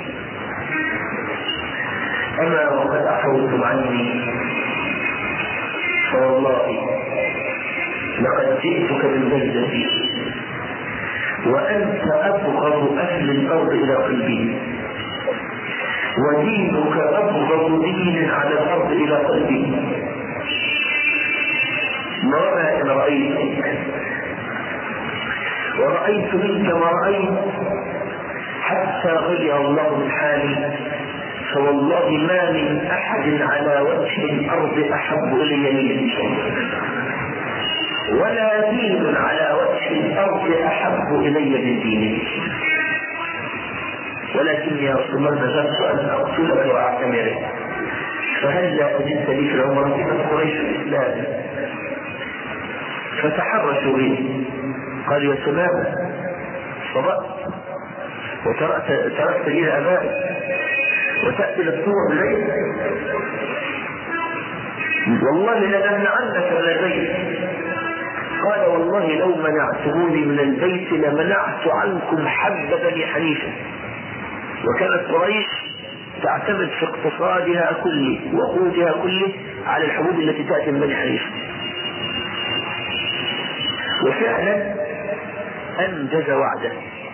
أما وقد أحوتم عني فوالله لقد جئتك بالبلدة وأنت أبغض أهل الأرض إلى قلبي ودينك أبغض دين على الأرض إلى قلبي ما إن رأيتك ورأيت منك ما رأيت حتى غير الله من حالي فوالله ما من أحد على وجه الأرض أحب إلي منك ولا دين على وجه الأرض أحب إلي من دينك ولكني يا رسول الله نذرت أن أقتلك وأعتمرك فهل لا أجدت لي في العمرة من قريش الإسلام فتحرشوا به قال يا سلام صدقت وتركت تركت لي ابائك وتاتي للصور الليل والله لنمنعنك من البيت قال والله لو منعتموني من البيت لمنعت عنكم حب بني حنيفه وكانت قريش تعتمد في اقتصادها كله وقوتها كله على الحبوب التي تاتي من بني حنيفه وفعلا أنجز وعده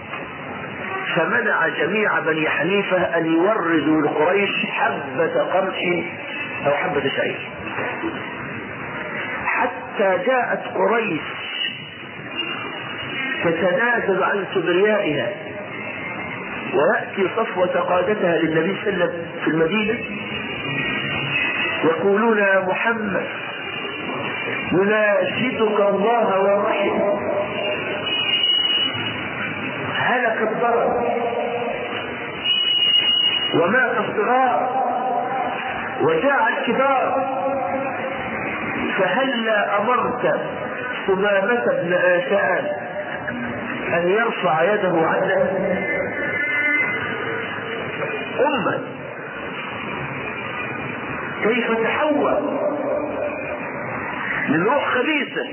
فمنع جميع بني حنيفة أن يوردوا لقريش حبة قمح أو حبة شعير حتى جاءت قريش تتنازل عن كبريائها ويأتي صفوة قادتها للنبي صلى الله عليه وسلم في المدينة يقولون يا محمد يناشدك الله والرحم هلك الضرر ومات الصغار وجاع الكبار فهلا امرت ثمامة بن آشان أن يرفع يده عنه أمة كيف تحول من روح خبيثة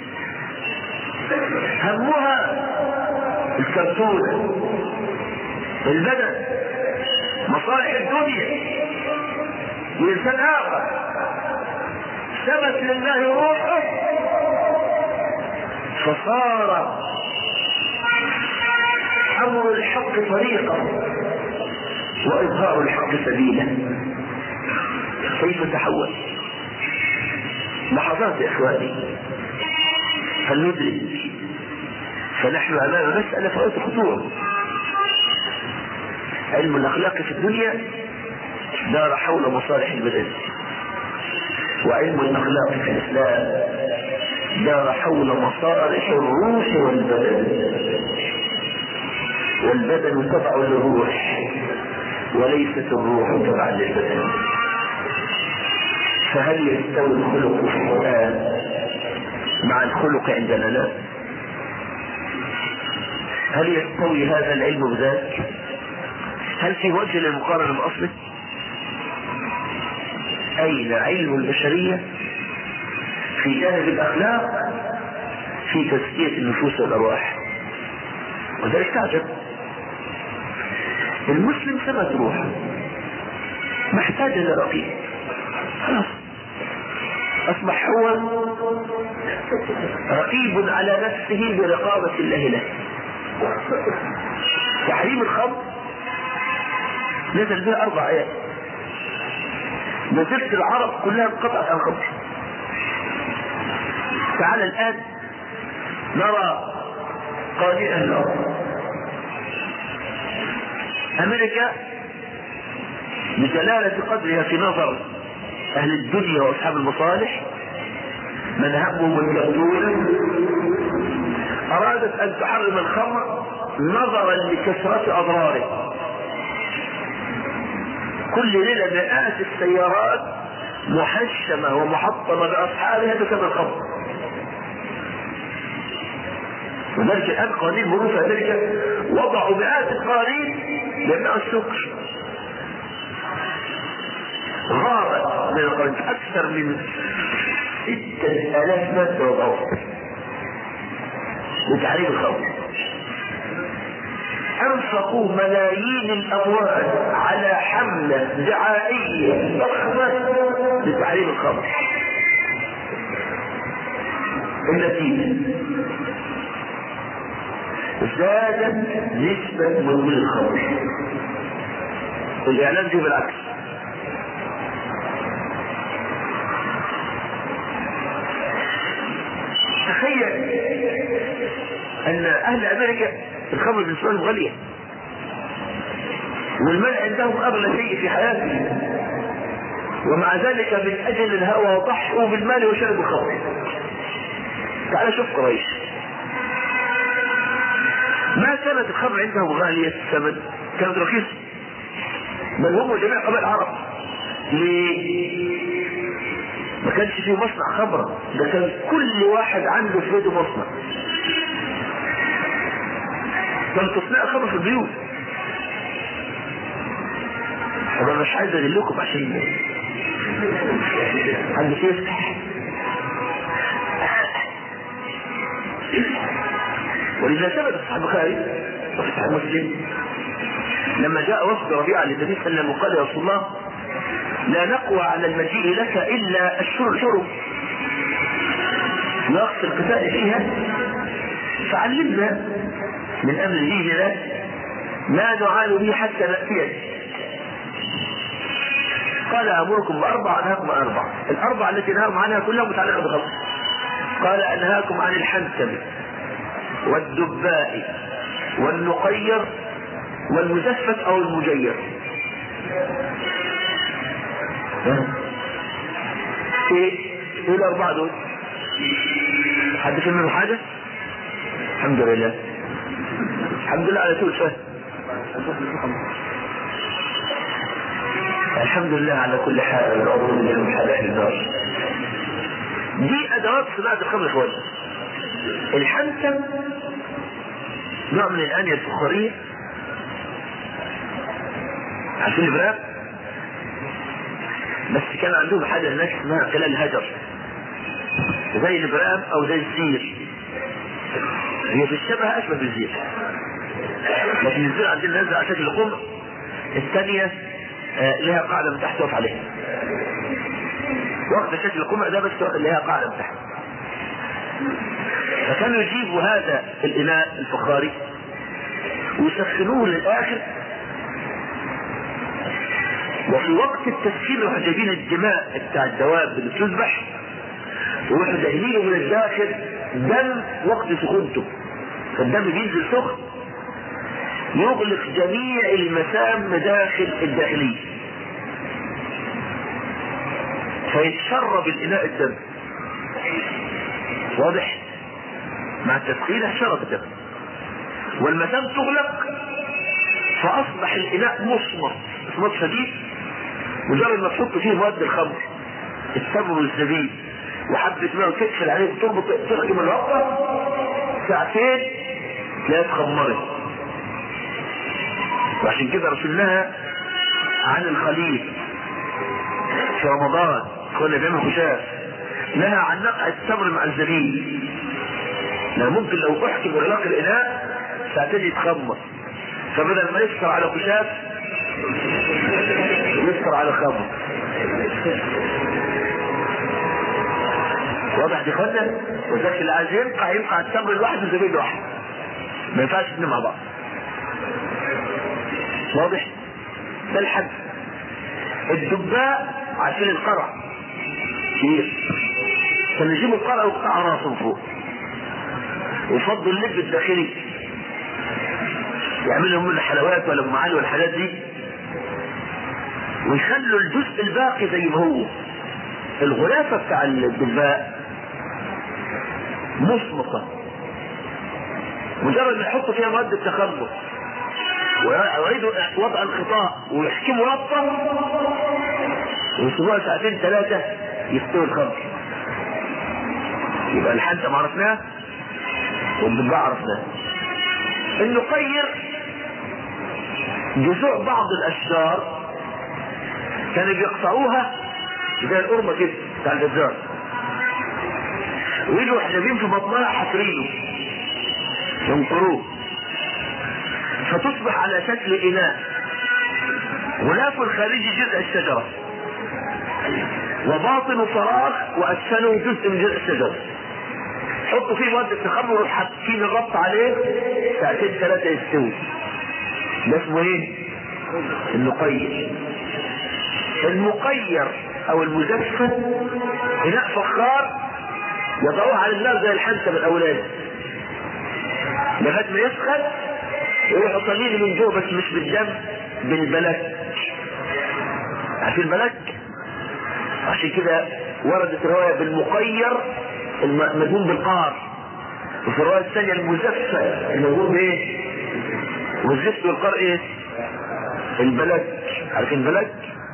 همها الكرتون البدن مصالح الدنيا لإنسان آخر ثبت لله روحه فصار أمر الحق طريقا وإظهار الحق سبيلا كيف تحول لحظات يا إخواني فلندرك فنحن أمام مسألة فوق خطورة علم الأخلاق في الدنيا دار حول مصالح البدن وعلم الأخلاق في الإسلام دار حول مصالح الروح والبدن والبدن تبع للروح وليست الروح تبع للبدن فهل يستوي الخلق في القرآن مع الخلق عندنا لا هل يستوي هذا العلم بذاك هل في وجه للمقارنة بأصله أين علم البشرية في جانب الأخلاق في تزكية النفوس والأرواح وذلك تعجب المسلم ثبت روحه محتاج إلى رقيب خلاص أصبح هو رقيب على نفسه برقابة الله له تحريم الخمر نزل بها أربع آيات نزلت العرب كلها انقطعت عن الخمر تعال الآن نرى قانئا الأرض أمريكا بجلالة قدرها في نظر أهل الدنيا وأصحاب المصالح من همهم اليهودون أرادت أن تحرم الخمر نظرا لكثرة أضراره كل ليلة مئات السيارات محشمة ومحطمة بأصحابها بسبب الخمر وذلك الآن قوانين مرور في أمريكا وضعوا مئات القوانين ليمنعوا السكر غابت من القوانين أكثر من ستة آلاف مادة وضعوها لتحريم الخمر أنفقوا ملايين الأموال على حملة دعائية ضخمة لتحريم الخمر النتيجة زادت نسبة مدمن الخمر الإعلام دي بالعكس تخيل أن أهل أمريكا الخمر بالنسبة لهم غالية والمال عندهم أغلى شيء في حياتهم ومع ذلك من أجل الهوى ضحوا بالمال وشربوا الخمر تعال شوف قريش ما كانت الخمر عندهم غالية الثمن كانت رخيصة بل هم جميع قبائل العرب ليه؟ ما كانش فيه مصنع خمرة ده كان كل واحد عنده في بيته مصنع كان تصنيع خمر في البيوت انا مش عايز ادلكم عشان حد يفتح ولذا ثبت في البخاري وفي صحيح مسلم لما جاء وفد ربيعه للنبي صلى الله عليه وسلم وقال يا رسول الله لا نقوى على المجيء لك الا الشرب شرب وقت القتال فيها فعلمنا من امر ديننا ما نعان به حتى ناتيك قال امركم باربع انهاكم عن اربع الاربع التي نهاكم عنها كلها متعلقه بخمر قال انهاكم عن الحنتم والدباء والنقير والمزفت او المجير ايه ايه الاربعه دول حد فهم منهم حاجه الحمد لله الحمد لله على طول فهم الحمد لله على كل حال والعوض بالله من حلال النار دي ادوات صناعه الخمر اخواني الحنتم نوع من الانيه الفخاريه عارفين البراق بس كان عندهم حاجه هناك اسمها خلال الهجر زي الابرام او زي الزير هي في الشبه اشبه بالزير لكن الزير عندنا نازل على شكل قمر الثانيه آه لها قاعده من تحت واقف عليها واخد شكل القمع ده بس لها قاعده من تحت فكانوا يجيبوا هذا الاناء الفخاري ويسخنوه للاخر وفي وقت التسخين يروحوا جايبين الدماء بتاع الدواب اللي بتذبح ويروحوا داهنينه من الداخل دم وقت سخونته فالدم بينزل سخن يغلق جميع المسام داخل الداخلية فيتشرب الإناء الدم واضح مع التسخين شرب الدم والمسام تغلق فأصبح الإناء مصمت مصمت شديد مجرد ما تحط فيه مواد الخمر التمر والزبيب وحبة ماء وتقفل عليه وتربط تخدم الربطة ساعتين تلاقيها اتخمرت وعشان كده رسلناها عن الخليل في رمضان كنا بيعمل خشاف نهى عن نقع التمر مع الزبيب لأن ممكن لو احكم اغلاق الاناء ساعتين يتخمر فبدل ما يسكر على خشاف يسكر على خمر واضح دي خدنا وذلك اللي عايز ينقع ينقع التمر لوحده والزبيب لوحده ما ينفعش الاثنين مع بعض واضح ده الحد الدباء عشان القرع كبير فنجيب القرع وقطع راسه من فوق وفضوا اللب الداخلي يعملوا من الحلويات ولا ام علي والحاجات دي ويخلوا الجزء الباقي زي ما هو الغلافة بتاع الدباء مصمطة مجرد ما يحطوا فيها مواد التخمر ويعيدوا وضع الخطاء ويحكموا ربطة ويسيبوها ساعتين ثلاثة يستوي الخمر يبقى الحنطة ما عرفناها والدباء عرفناها النقير جذوع بعض الاشجار كانوا بيقطعوها زي القرمه كده بتاع الجزار ويجوا حجابين في بطنها حفرينه ينطروه فتصبح على شكل اناء غلاف الخارجي جزء الشجره وباطن فراغ واسفله جزء من جزء الشجره حطوا فيه مواد التخمر وحاطين الربط عليه ساعتين ثلاثه يستوي ده اسمه ايه؟ النقير المقير او المزفت اناء فخار يضعوه على النار زي الحنطه من الاولاد لغايه ما يسخن يروحوا طالعين من جوه بس مش بالدم بالبلك عارفين البلك؟ عشان كده وردت روايه بالمقير المدهون بالقار وفي الروايه الثانيه المزفت المدهون بايه؟ والزفت والقار ايه؟ البلك عارفين البلك؟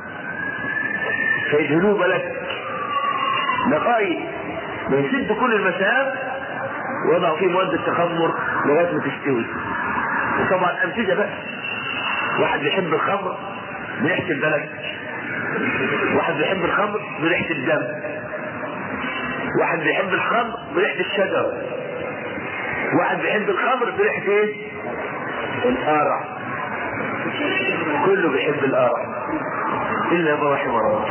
فيدهنوه بلك لغايه ما يسد كل المسام ويضعوا فيه مواد التخمر لغايه ما تستوي وطبعا امثله بقى واحد بيحب الخمر بريحه البلد واحد بيحب الخمر بريحه الدم واحد بيحب الخمر بريحه الشجر واحد بيحب الخمر بريحه ايه القارع كله بيحب القارع الا ما رحم الله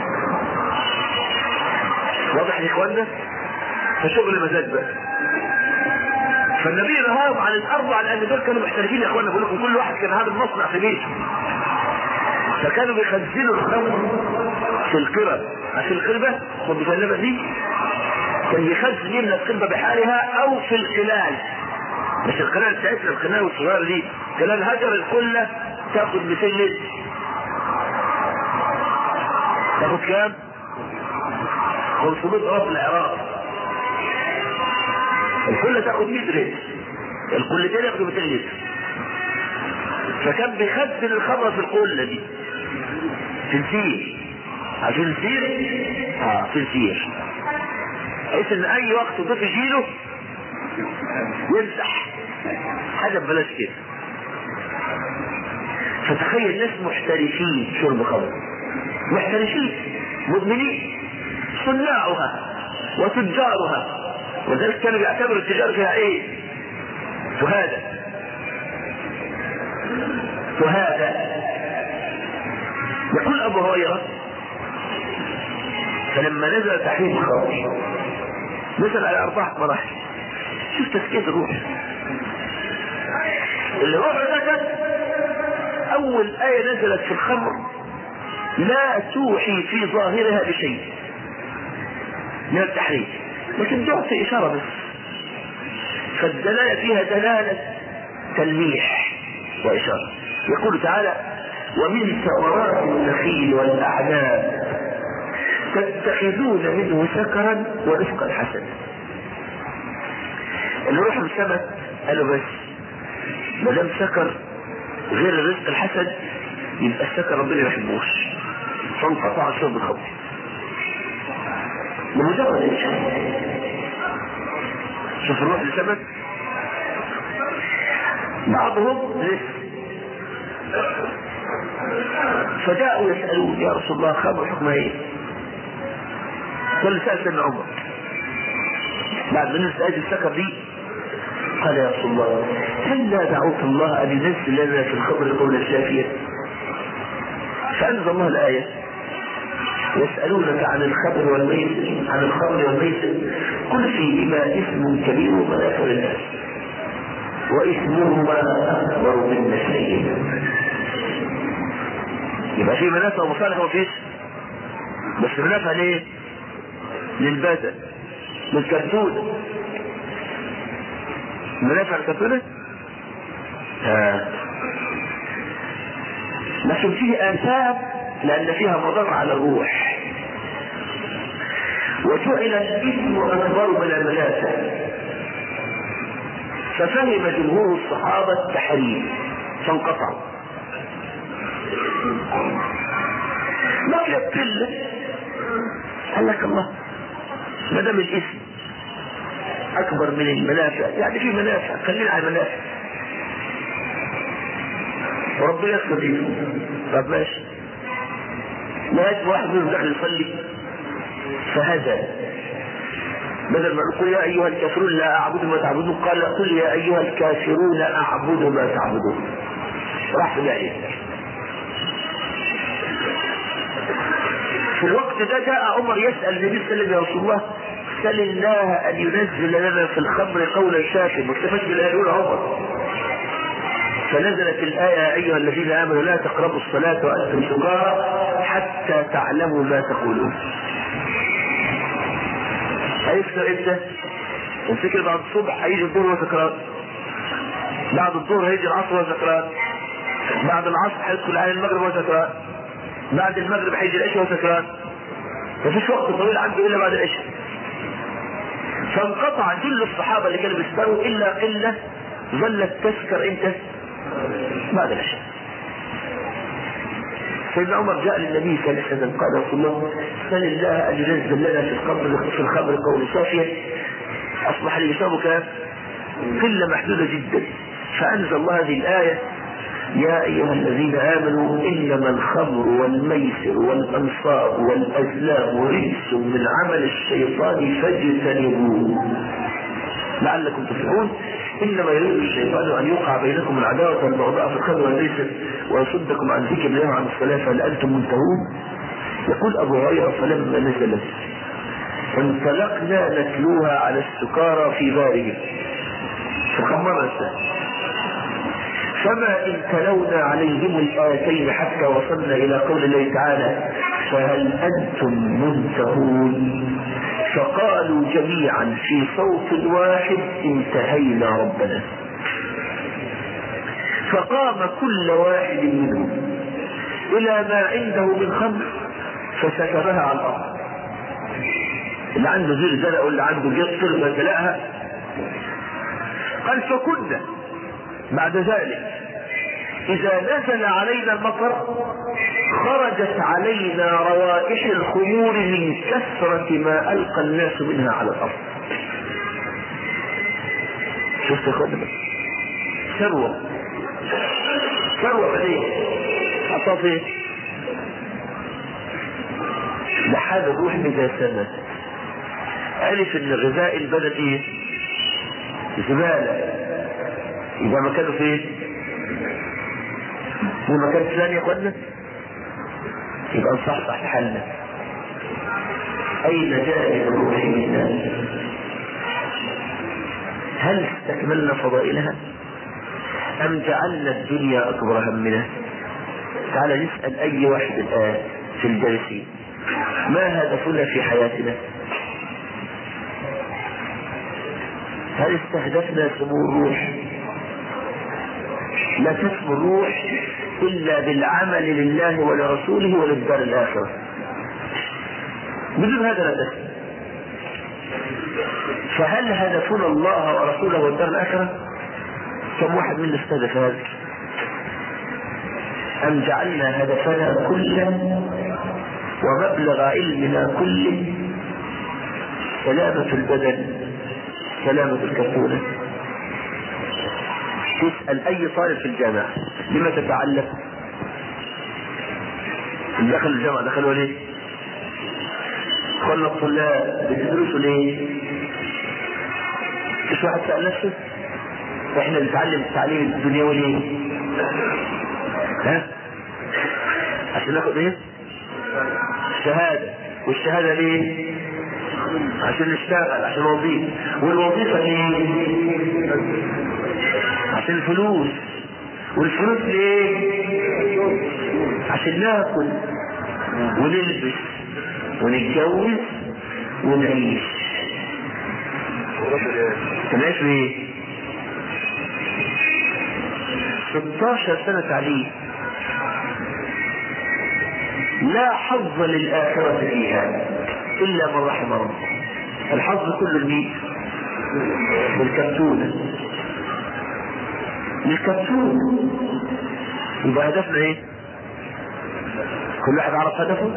واضح يا اخوانا فشغل مزاج بقى فالنبي نهاهم عن الاربعه لان دول كانوا محترفين يا اخوانا بقول لكم كل واحد كان هذا المصنع في بيته فكانوا بيخزنوا الخمر في القرب عشان القربة والمجلبة دي كان بيخزن يملى القربة بحالها او في القلال مش القلال بتاعتنا القناة الصغيرة دي قلال هجر الكلة تاخد 200 لتر تاخد كام؟ 500 غرف العراق الكلة تاخد 100 لتر الكلتين ياخدوا 200 لتر فكان بيخزن الخمرة في القلة دي تنسير عشان تنسير اه تنسير بحيث ان اي وقت ضيف يجيله يمسح حاجة ببلاش كده فتخيل ناس محترفين شرب خمر محترفين مدمنين صناعها وتجارها وذلك كانوا بيعتبروا التجارة فيها ايه؟ شهادة شهادة يقول ابو هريرة فلما نزل تحريم الخمر نزل على اربع مراحل شوف تسكيت الروح الروح نزل اول ايه نزلت في الخمر لا توحي في ظاهرها بشيء من التحريم لكن تعطي اشاره بس فالدلاله فيها دلاله تلميح واشاره يقول تعالى ومن ثمرات النخيل والاعناب تتخذون منه سكرا ورزقا حسنا اللي روح السمك قالوا بس ما دام سكر غير الرزق الحسن يبقى السكر ربنا ما يحبوش فانقطع شرب الخمر بمجرد الشيء شوف الروح لسمك بعضهم لسه فجاءوا يسألون يا رسول الله خمر حكمها ايه؟ فاللي سأل سيدنا عمر بعد ما نزل آية السكر دي قال يا رسول الله هل لا دعوت الله أن ينزل لنا في الخبر قولا شافيا فأنزل الله الآية يسألونك عن الخمر والميسر عن الخمر والميسر قل فيهما اسم كبير ومنافع للناس واسمهما أكبر من نفعهما يبقى في منافع ومصالح وفيش بس منافع ليه؟ للبدن للكرتونة منافع الكرتونة؟ آه. لكن فيه آثام لأن فيها مضر على الروح وجعل الاسم أكبر من المنافع ففهم جمهور الصحابة التحريم فانقطعوا بقي القلة قال لك الله ما دام الاسم أكبر من المنافع يعني في منافع خلينا على المنافع وربنا يغفر لي طب ماشي لغايه واحد منهم دخل يصلي فهدى بدل ما نقول يا ايها الكافرون لا اعبد ما تعبدون قال قل يا ايها الكافرون اعبد ما تعبدون راح في داعيه في الوقت ده جاء عمر يسال النبي صلى الله عليه وسلم يا رسول الله سل الله ان ينزل لنا في الخمر قولا شافا ما اكتفاش بالايه الاولى عمر فنزلت الآية يا أيها الذين آمنوا لا تقربوا الصلاة وأنتم سكارى حتى تعلموا ما تقولون. هيفطر امتى؟ تفتكر بعد الصبح هيجي الظهر وهو سكران. بعد الظهر هيجي العصر وهو سكران. بعد العصر هيدخل على المغرب وهو سكران. بعد المغرب هيجي العشاء وهو سكران. مفيش وقت طويل عنده إلا بعد العشاء. فانقطع كل الصحابة اللي كانوا بيسكروا إلا قلة ظلت تسكر امتى؟ بعد العشاء سيدنا عمر جاء للنبي صلى الله عليه وسلم قال رسول الله سل الله ان ينزل لنا في الخمر في الخمر قول صافيا اصبح الانسان كام؟ قله محدوده جدا فانزل الله هذه الايه يا ايها الذين امنوا انما الخمر والميسر والانصاب والازلام رجس من عمل الشيطان فاجتنبوه لعلكم تفلحون انما يريد الشيطان ان يوقع بينكم العداوه والبغضاء في الخمر والميسر ويصدكم عن ذكر الله وعن الصلاه فهل انتم منتهون؟ يقول ابو هريره فلما نزلت انطلقنا نتلوها على السكارى في بارهم فخمرنا السهل فما ان تلونا عليهم الايتين حتى وصلنا الى قول الله تعالى فهل انتم منتهون فقالوا جميعا في صوت واحد انتهينا ربنا فقام كل واحد منهم الى ما عنده من خمر فسكبها على الارض اللي عنده زر زرق واللي عنده جسر ما تلاقها قال فكنا بعد ذلك إذا نزل علينا المطر خرجت علينا روائح الخمور من كثرة ما ألقى الناس منها على الأرض. شفت يا اخوانا ثروة ثروة بديه حطها فين؟ لحد الروح بدسمة عرف ان غذاء البلد ايه؟ زبالة يبقى مكانه فين؟ في مكان ثاني يا اخوانا يبقى نصحصح حالنا اين جاء الروح منا هل استكملنا فضائلها ام جعلنا الدنيا اكبر همنا تعال نسال اي واحد الان في الجالسين ما هدفنا في حياتنا هل استهدفنا سمو الروح لا تسمو الروح إلا بالعمل لله ولرسوله وللدار الآخرة بدون هذا لا تسمو فهل هدفنا الله ورسوله والدار الآخرة كم واحد منا استهدف هذا أم جعلنا هدفنا كلا ومبلغ علمنا كله سلامة البدن سلامة الكفولة تسأل أي طالب في الجامعة لما تتعلم؟ اللي دخل الجامعة دخلوا ليه؟ قلنا الطلاب بتدرسوا ليه؟ مش واحد سأل نفسه؟ احنا بنتعلم التعليم الدنيوي ليه؟ ها؟ عشان ناخد ايه؟ الشهادة والشهادة ليه؟ عشان نشتغل عشان وظيفة والوظيفة ليه؟ عشان الفلوس والفلوس ليه؟ عشان ناكل ونلبس ونتجوز ونعيش تنعيش بايه؟ 16 سنة تعليم لا حظ للآخرة فيها إلا من رحم ربه الحظ كله الميت بالكرتونة بالكرتونة يبقى هدفنا ايه؟ كل واحد عرف هدفه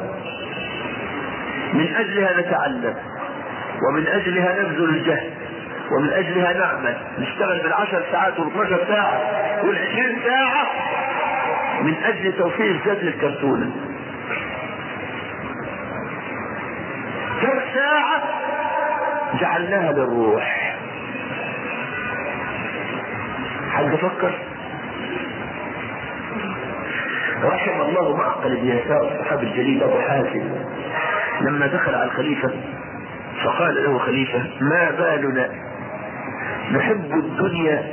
من أجلها نتعلم ومن أجلها نبذل الجهد ومن أجلها نعمل نشتغل بالعشر ساعات والعشر ساعة والعشرين ساعة من أجل توفير ذات للكرتونة كم ساعة جعلناها للروح حد فكر رحم الله معقل بن يسار الصحابي الجليل ابو حازم لما دخل على الخليفه فقال له خليفه ما بالنا نحب الدنيا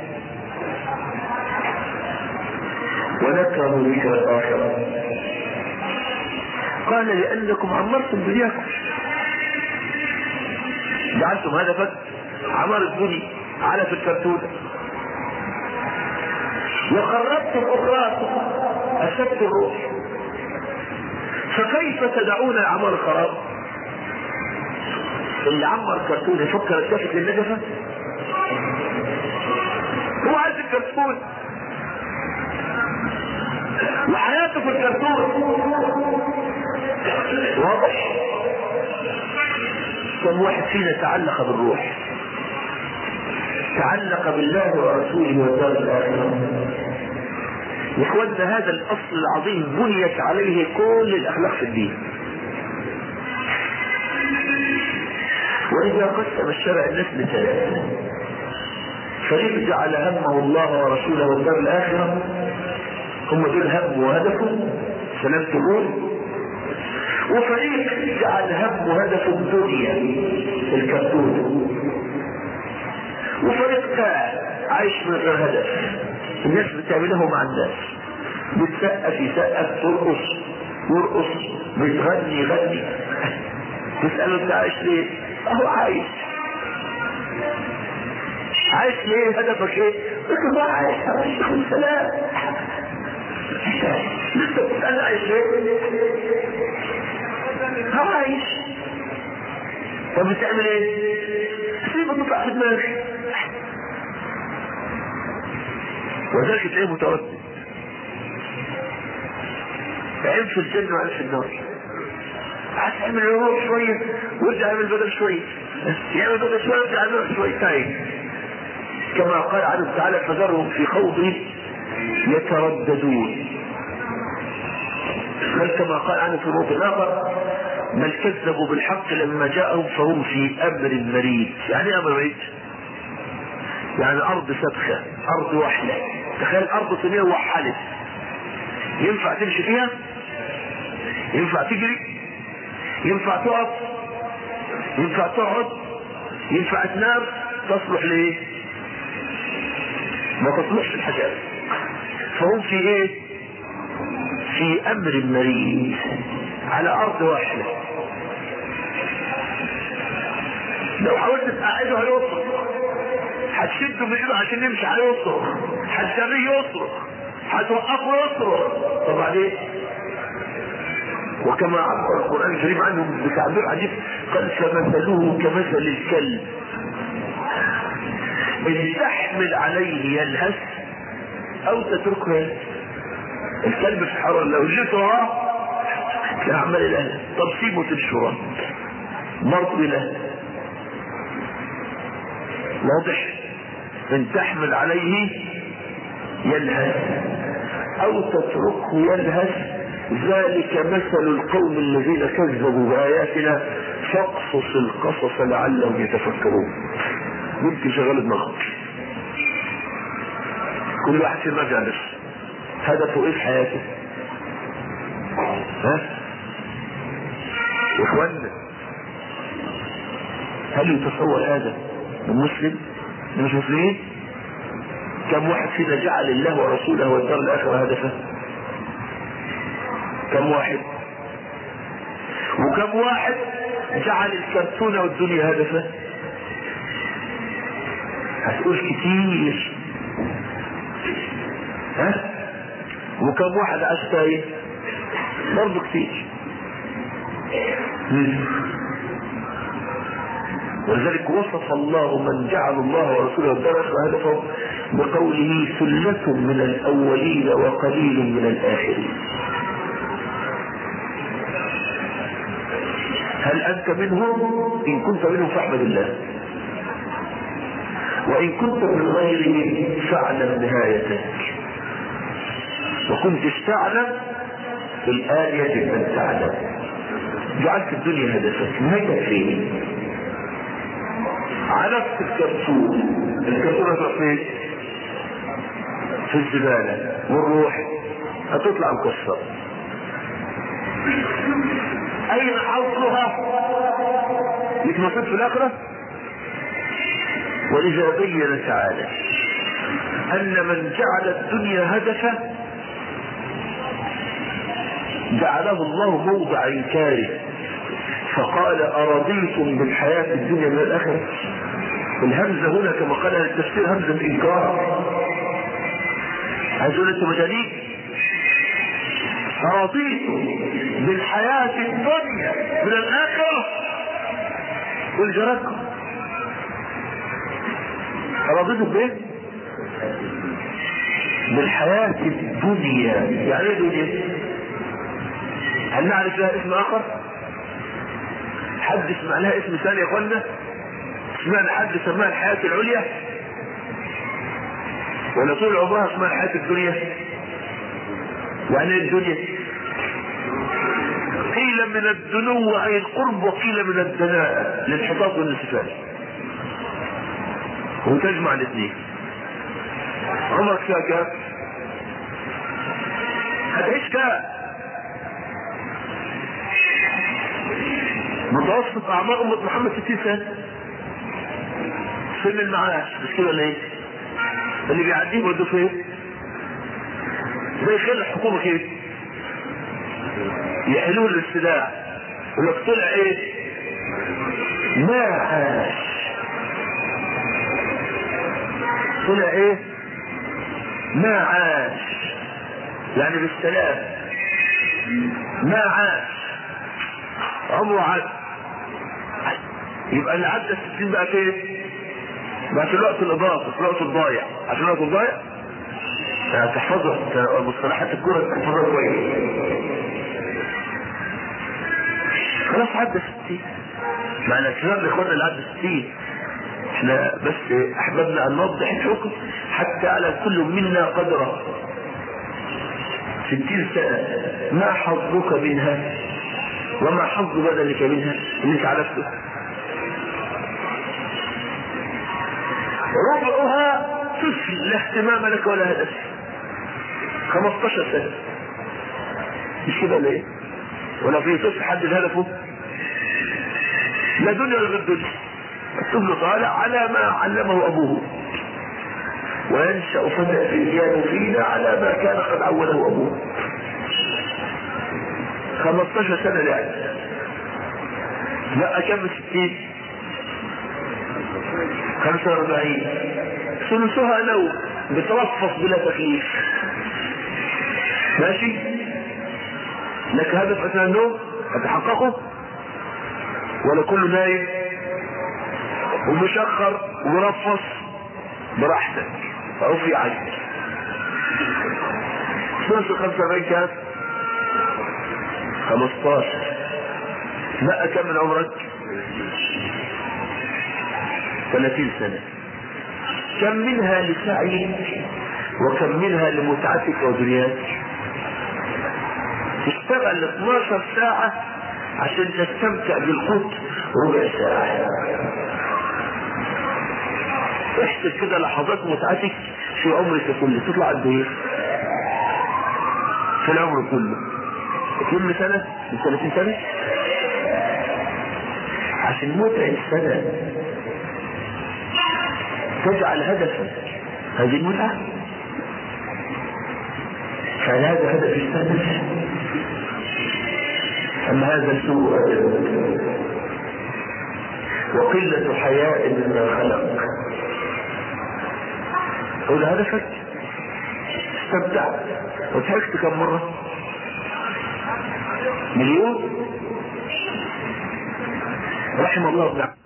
ونكره ذكر الاخره قال لانكم عمرتم دنياكم جعلتم هدفك عمر الدنيا على في الكرتونه وقربتم اخراكم اشد الروح فكيف تدعون العمر الخراب اللي عمر كرتون يفكر التفت للنجفة هو عايز الكرتون وحياته في الكرتون واضح كم واحد فينا تعلق بالروح تعلق بالله ورسوله والدار الاخره يا اخوانا هذا الاصل العظيم بنيت عليه كل الاخلاق في الدين واذا قسم الشرع الناس لثلاثه فريق جعل همه الله ورسوله والدار الاخره هم دول هم وهدفه سلام تقول وفريق جعل هم وهدفه الدنيا الكرتون وفريق قاعد عايش من غير هدف الناس بتعمله مع الناس بتسقف يسقف ترقص يرقص بتغني يغني تسأله انت عايش ليه؟ اهو عايش عايش ليه؟ هدفك ايه؟ قلت له عايش عايش سلام لسه بتسأل عايش ليه؟ هو عايش طب بتعمل ايه؟ سيبك تطلع في دماغك وذلك تلاقيه متردد عين في الجنة وعين في النار عايز تعمل الروح شوية وارجع اعمل بدل شوية يعمل بدل شوية وارجع اعمل شوية تاني كما قال عنه تعالى فذرهم في خوض يترددون بل كما قال عنه في موضع اخر بل كذبوا بالحق لما جاءهم فهم في امر مريد يعني ايه امر مريد يعني ارض سبخة ارض وحلة تخيل ارض طينية وحلت ينفع تمشي فيها ينفع تجري ينفع تقف ينفع تقعد ينفع تنام تصلح لايه ما تصلحش الحاجات فهم في ايه في امر مريض على ارض واحده لو حاولت تقعده هيصرخ هتشده من ايده عشان يمشي هيصرخ هتسميه يصرخ هتوقفه يصرخ طب بعدين وكما عبر القرآن الكريم عنه بتعبير عجيب قال فمثله كمثل الكلب إن تحمل عليه يلهث أو تتركه يلهث الكلب في الحرارة لو جيت وراه كان عمال يلهث طب سيبه تمشي وراه برضه يلهث واضح إن تحمل عليه يلهث أو تتركه يلهث ذلك مثل القوم الذين كذبوا بآياتنا فاقصص القصص لعلهم يتفكرون ممكن شغال دماغهم كل واحد في مجال هدفه ايه في حياته ها اخوانا هل يتصور هذا من مسلم من مش مسلمين كم واحد فينا جعل الله ورسوله والدار الاخره هدفه كم واحد وكم واحد جعل الكرتون والدنيا هدفه هتقول كتير ها وكم واحد عاش تايه برضه كتير ولذلك وصف الله من جعل الله ورسوله الدرس هدفه بقوله ثلة من الأولين وقليل من الآخرين هل أنت منهم إن كنت منهم فاحمد الله وإن كنت من غيرهم فاعلم نهايتك وكنت تعلم الآن يجب أن تعلم جعلت الدنيا هدفك نهايتك فين عرفت الكرتون الكرتون هتروح فين في الزبالة والروح هتطلع مكسرة أين حظها لك نصيب في الآخرة ولذا بين تعالى أن من جعل الدنيا هدفا جعله الله موضع إنكاره فقال أرضيتم بالحياة الدنيا من الآخرة الهمزة هنا كما قال التفسير همزة إنكار عايزون أنتم مجانين أرضيتم بالحياة الدنيا من الآخرة قل جرتكم أرضيتم بإيه؟ بالحياة الدنيا يعني ايه دنيا؟ هل نعرف لها اسم آخر؟ حد يسمع لها اسم ثاني يا اخوانا؟ سمعنا حد سماها الحياة العليا؟ ولا طول عمرها اسمها الحياة الدنيا؟ يعني ايه الدنيا؟ قيل من الدنو أي القرب وقيل من الدناءة الانحطاط والانسفال وتجمع الاثنين عمرك فيها كام؟ هتعيش كام؟ متوسط اعمار امة محمد 60 سنة سن المعاش مش كده ولا ايه؟ اللي بيعديه بده فين؟ زي خير الحكومة كده يحلون الاستداع يقول لك طلع ايه؟ ما عاش طلع ايه؟ ما عاش يعني بالسلام ما عاش عمره عاد يبقى اللي عدى الستين بقى فين؟ بقى في الوقت الاضافي في الوقت الضايع عشان الوقت الضايع تحفظها مصطلحات الكورة تحفظها كويس خلاص عدى الستين معنى الكلام الاخوان اللي عدى الستين احنا بس احببنا ان نوضح الحكم حتى على كل منا قدره ستين سنة ما حظك منها وما حظ بدنك منها اللي انت عرفته ربعها طفل لا اهتمام لك ولا هدف 15 سنة مش كده ليه ولا في طفل حدد هدفه لا دنيا ولا غير دنيا الطفل طالع على ما علمه ابوه وينشأ فتى فينا على ما كان قد عوده ابوه 15 سنة لعب لا كم 60 45 ثلثها نوم بترفص بلا تكليف ماشي لك هدف اثناء النوم هتحققه ولا كله نايم ومشخر ومرفص براحتك او في عجل ثلث 45 كام 15 بقى كم من عمرك 30 سنة كم منها لسعيك وكم منها لمتعتك ودنياك تشتغل 12 ساعة عشان تستمتع بالقوت ربع ساعة احسب كده لحظات متعتك في عمرك كله تطلع قد ايه؟ في العمر كله 2 سنة من 30 سنة عشان متع السنة تجعل هدفا هذه المتعة فهل هذا هدف السنة أم هذا سوء أدب وقلة حياء مما خلق هو ده هدفك استمتعت وضحكت كم مرة مليون رحم الله ابن